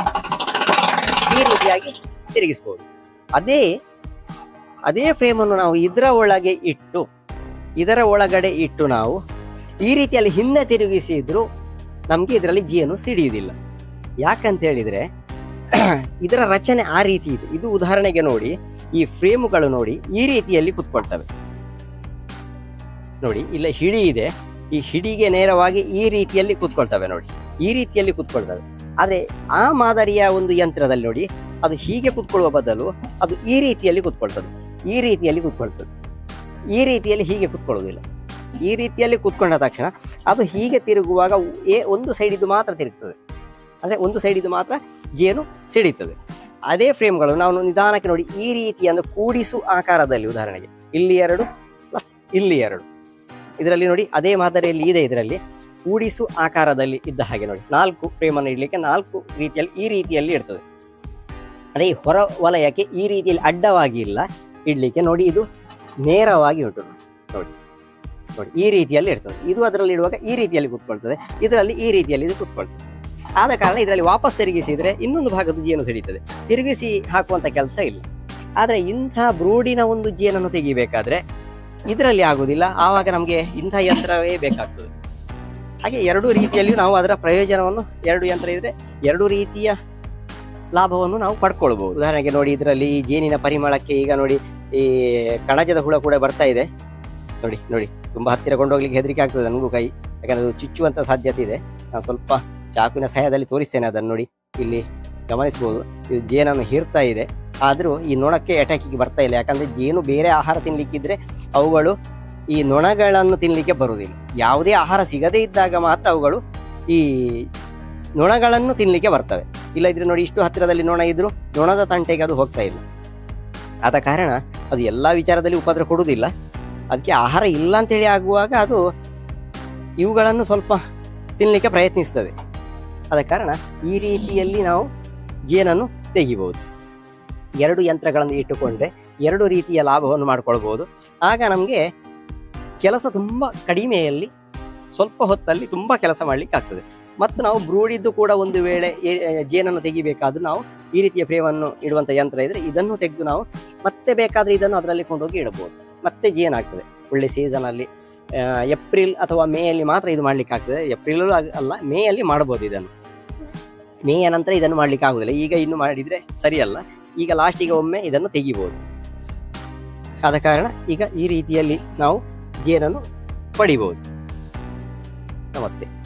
ಈ ರೀತಿಯಾಗಿ ತಿರುಗಿಸಬಹುದು ಅದೇ ಅದೇ ಫ್ರೇಮನ್ನು ನಾವು ಇದರ ಒಳಗೆ ಇಟ್ಟು ಇದರ ಒಳಗಡೆ ಇಟ್ಟು ನಾವು ಈ ರೀತಿಯಲ್ಲಿ ಹಿಂದೆ ತಿರುಗಿಸಿದ್ರು ನಮ್ಗೆ ಇದರಲ್ಲಿ ಜೇನು ಸಿಡಿಯುವುದಿಲ್ಲ ಯಾಕಂತ ಹೇಳಿದ್ರೆ ಇದರ ರಚನೆ ಆ ರೀತಿ ಇದೆ ಇದು ಉದಾಹರಣೆಗೆ ನೋಡಿ ಈ ಫ್ರೇಮುಗಳು ನೋಡಿ ಈ ರೀತಿಯಲ್ಲಿ ಕುತ್ಕೊಳ್ತವೆ ನೋಡಿ ಇಲ್ಲ ಹಿಡಿ ಇದೆ ಈ ಹಿಡಿಗೆ ನೇರವಾಗಿ ಈ ರೀತಿಯಲ್ಲಿ ಕುತ್ಕೊಳ್ತವೆ ನೋಡಿ ಈ ರೀತಿಯಲ್ಲಿ ಕುತ್ಕೊಳ್ತವೆ ಆದ್ರೆ ಆ ಮಾದರಿಯ ಒಂದು ಯಂತ್ರದಲ್ಲಿ ನೋಡಿ ಅದು ಹೀಗೆ ಕುತ್ಕೊಳ್ಳುವ ಬದಲು ಅದು ಈ ರೀತಿಯಲ್ಲಿ ಕುತ್ಕೊಳ್ತದೆ ಈ ರೀತಿಯಲ್ಲಿ ಕುತ್ಕೊಳ್ತದೆ ಈ ರೀತಿಯಲ್ಲಿ ಹೀಗೆ ಕುತ್ಕೊಳ್ಳೋದಿಲ್ಲ ಈ ರೀತಿಯಲ್ಲಿ ಕುತ್ಕೊಂಡ ತಕ್ಷಣ ಅದು ಹೀಗೆ ತಿರುಗುವಾಗ ಏ ಒಂದು ಸೈಡ್ ಇದು ಮಾತ್ರ ತಿರುಗ್ತದೆ ಅಂದ್ರೆ ಒಂದು ಸೈಡ್ ಇದು ಮಾತ್ರ ಜೇನು ಸಿಡಿತದೆ ಅದೇ ಫ್ರೇಮ್ಗಳು ನಾವು ನಿಧಾನಕ್ಕೆ ನೋಡಿ ಈ ರೀತಿ ಅಂದ್ರೆ ಕೂಡಿಸು ಆಕಾರದಲ್ಲಿ ಉದಾಹರಣೆಗೆ ಇಲ್ಲಿ ಎರಡು ಪ್ಲಸ್ ಇಲ್ಲಿ ಎರಡು ಇದರಲ್ಲಿ ನೋಡಿ ಅದೇ ಮಾದರಿಯಲ್ಲಿ ಇದೆ ಇದರಲ್ಲಿ ಕೂಡಿಸು ಆಕಾರದಲ್ಲಿ ಇದ್ದ ಹಾಗೆ ನೋಡಿ ನಾಲ್ಕು ಫ್ರೇಮ್ ಅನ್ನು ಇಡ್ಲಿಕ್ಕೆ ನಾಲ್ಕು ರೀತಿಯಲ್ಲಿ ಈ ರೀತಿಯಲ್ಲಿ ಇರ್ತದೆ ಅದೇ ಈ ಹೊರ ವಲಯಕ್ಕೆ ಈ ರೀತಿಯಲ್ಲಿ ಅಡ್ಡವಾಗಿ ಇಲ್ಲ ಇಡ್ಲಿಕ್ಕೆ ನೋಡಿ ಇದು ನೇರವಾಗಿ ಉಂಟು ನೋಡಿ ನೋಡಿ ಈ ರೀತಿಯಲ್ಲಿ ಇರ್ತದೆ ಇದು ಅದರಲ್ಲಿ ಇಡುವಾಗ ಈ ರೀತಿಯಲ್ಲಿ ಕೂತ್ಕೊಳ್ತದೆ ಇದರಲ್ಲಿ ಈ ರೀತಿಯಲ್ಲಿ ಇದು ಕೂತ್ಕೊಳ್ತದೆ ಆದ ಕಾರಣ ಇದರಲ್ಲಿ ವಾಪಸ್ ತಿರುಗಿಸಿದ್ರೆ ಇನ್ನೊಂದು ಭಾಗದ ಜೇನು ಸಿಡಿತದೆ ತಿರುಗಿಸಿ ಹಾಕುವಂತ ಕೆಲಸ ಇಲ್ಲ ಆದ್ರೆ ಇಂಥ ಬ್ರೂಡಿನ ಒಂದು ಜೇನನ್ನು ತೆಗಿಬೇಕಾದ್ರೆ ಇದರಲ್ಲಿ ಆಗುದಿಲ್ಲ ಆವಾಗ ನಮಗೆ ಇಂಥ ಯಂತ್ರವೇ ಬೇಕಾಗ್ತದೆ ಹಾಗೆ ಎರಡು ರೀತಿಯಲ್ಲಿ ನಾವು ಅದರ ಪ್ರಯೋಜನವನ್ನು ಎರಡು ಯಂತ್ರ ಇದ್ರೆ ಎರಡು ರೀತಿಯ ಲಾಭವನ್ನು ನಾವು ಪಡ್ಕೊಳ್ಬಹುದು ಉದಾಹರಣೆಗೆ ನೋಡಿ ಇದರಲ್ಲಿ ಈ ಜೇನಿನ ಪರಿಮಳಕ್ಕೆ ಈಗ ನೋಡಿ ಈ ಕಣಜದ ಹುಳ ಕೂಡ ಬರ್ತಾ ಇದೆ ನೋಡಿ ನೋಡಿ ತುಂಬಾ ಹತ್ತಿರ ಕೊಂಡೋಗ್ಲಿಕ್ಕೆ ಹೆದರಿಕೆ ಆಗ್ತದೆ ನನಗೂ ಕೈ ಯಾಕಂದ್ರೆ ಅದು ಚುಚ್ಚುವಂತ ಸಾಧ್ಯತೆ ಇದೆ ನಾನು ಸ್ವಲ್ಪ ಚಾಕುವಿನ ಸಹಾಯದಲ್ಲಿ ತೋರಿಸ್ತೇನೆ ಅದನ್ನು ನೋಡಿ ಇಲ್ಲಿ ಗಮನಿಸಬಹುದು ಇದು ಜೇನನ್ನು ಹೀರ್ತಾ ಇದೆ ಆದ್ರೂ ಈ ನೊಣಕ್ಕೆ ಅಟ್ಯಾಕಿಗೆ ಬರ್ತಾ ಇಲ್ಲ ಯಾಕಂದ್ರೆ ಜೇನು ಬೇರೆ ಆಹಾರ ತಿನ್ಲಿಕ್ಕಿದ್ರೆ ಅವುಗಳು ಈ ನೊಣಗಳನ್ನು ತಿನ್ಲಿಕ್ಕೆ ಬರುವುದಿಲ್ಲ ಯಾವುದೇ ಆಹಾರ ಸಿಗದೇ ಇದ್ದಾಗ ಮಾತ್ರ ಅವುಗಳು ಈ ನೊಣಗಳನ್ನು ತಿನ್ನಲಿಕ್ಕೆ ಬರ್ತವೆ ಇಲ್ಲ ಇದ್ರೆ ನೋಡಿ ಇಷ್ಟು ಹತ್ತಿರದಲ್ಲಿ ನೊಣ ಇದ್ರು ನೊಣದ ತಂಟೆಗೆ ಅದು ಹೋಗ್ತಾ ಇಲ್ಲ ಆದ ಕಾರಣ ಅದು ಎಲ್ಲ ವಿಚಾರದಲ್ಲಿ ಉಪದ್ರ ಕೊಡುವುದಿಲ್ಲ ಅದಕ್ಕೆ ಆಹಾರ ಇಲ್ಲ ಅಂತೇಳಿ ಆಗುವಾಗ ಅದು ಇವುಗಳನ್ನು ಸ್ವಲ್ಪ ತಿನ್ನಲಿಕ್ಕೆ ಪ್ರಯತ್ನಿಸ್ತದೆ ಆದ ಕಾರಣ ಈ ರೀತಿಯಲ್ಲಿ ನಾವು ಜೇನನ್ನು ತೆಗಿಬಹುದು ಎರಡು ಯಂತ್ರಗಳನ್ನು ಇಟ್ಟುಕೊಂಡ್ರೆ ಎರಡು ರೀತಿಯ ಲಾಭವನ್ನು ಮಾಡ್ಕೊಳ್ಬಹುದು ಆಗ ನಮಗೆ ಕೆಲಸ ತುಂಬ ಕಡಿಮೆಯಲ್ಲಿ ಸ್ವಲ್ಪ ಹೊತ್ತಲ್ಲಿ ತುಂಬ ಕೆಲಸ ಮಾಡ್ಲಿಕ್ಕೆ ಆಗ್ತದೆ ಮತ್ತು ನಾವು ಬ್ರೂಡಿದ್ದು ಕೂಡ ಒಂದು ವೇಳೆ ಏ- ಜೇನನ್ನು ತೆಗಿಬೇಕಾದ್ರೂ ನಾವು ಈ ರೀತಿಯ ಫ್ರೇಮನ್ನು ಇಡುವಂಥ ಯಂತ್ರ ಇದ್ರೆ ಇದನ್ನು ತೆಗೆದು ನಾವು ಮತ್ತೆ ಬೇಕಾದ್ರೆ ಇದನ್ನು ಅದರಲ್ಲಿ ಕೊಂಡೋಗಿ ಇಡಬಹುದು ಮತ್ತೆ ಜೇನು ಆಗ್ತದೆ ಒಳ್ಳೆ ಸೀಸನ್ ಅಲ್ಲಿ ಆ, ಏಪ್ರಿಲ್ ಅಥವಾ ಮೇ ಅಲ್ಲಿ ಮಾತ್ರ ಇದು ಮಾಡ್ಲಿಕ್ಕೆ ಆಗ್ತದೆ ಏಪ್ರಿಲ್ ಅಲ್ಲ ಮೇ ಅಲ್ಲಿ ಮಾಡಬಹುದು ಇದನ್ನು ಮೇಯ ನಂತರ ಇದನ್ನು ಮಾಡ್ಲಿಕ್ಕೆ ಆಗುದಿಲ್ಲ ಈಗ ಇನ್ನು ಮಾಡಿದ್ರೆ ಸರಿಯಲ್ಲ ಈಗ ಲಾಸ್ಟಿಗೆ ಒಮ್ಮೆ ಇದನ್ನು ತೆಗಿಬಹುದು ಆದ ಕಾರಣ ಈಗ ಈ ರೀತಿಯಲ್ಲಿ ನಾವು ಜೇನನ್ನು ಪಡಿಬಹುದು ನಮಸ್ತೆ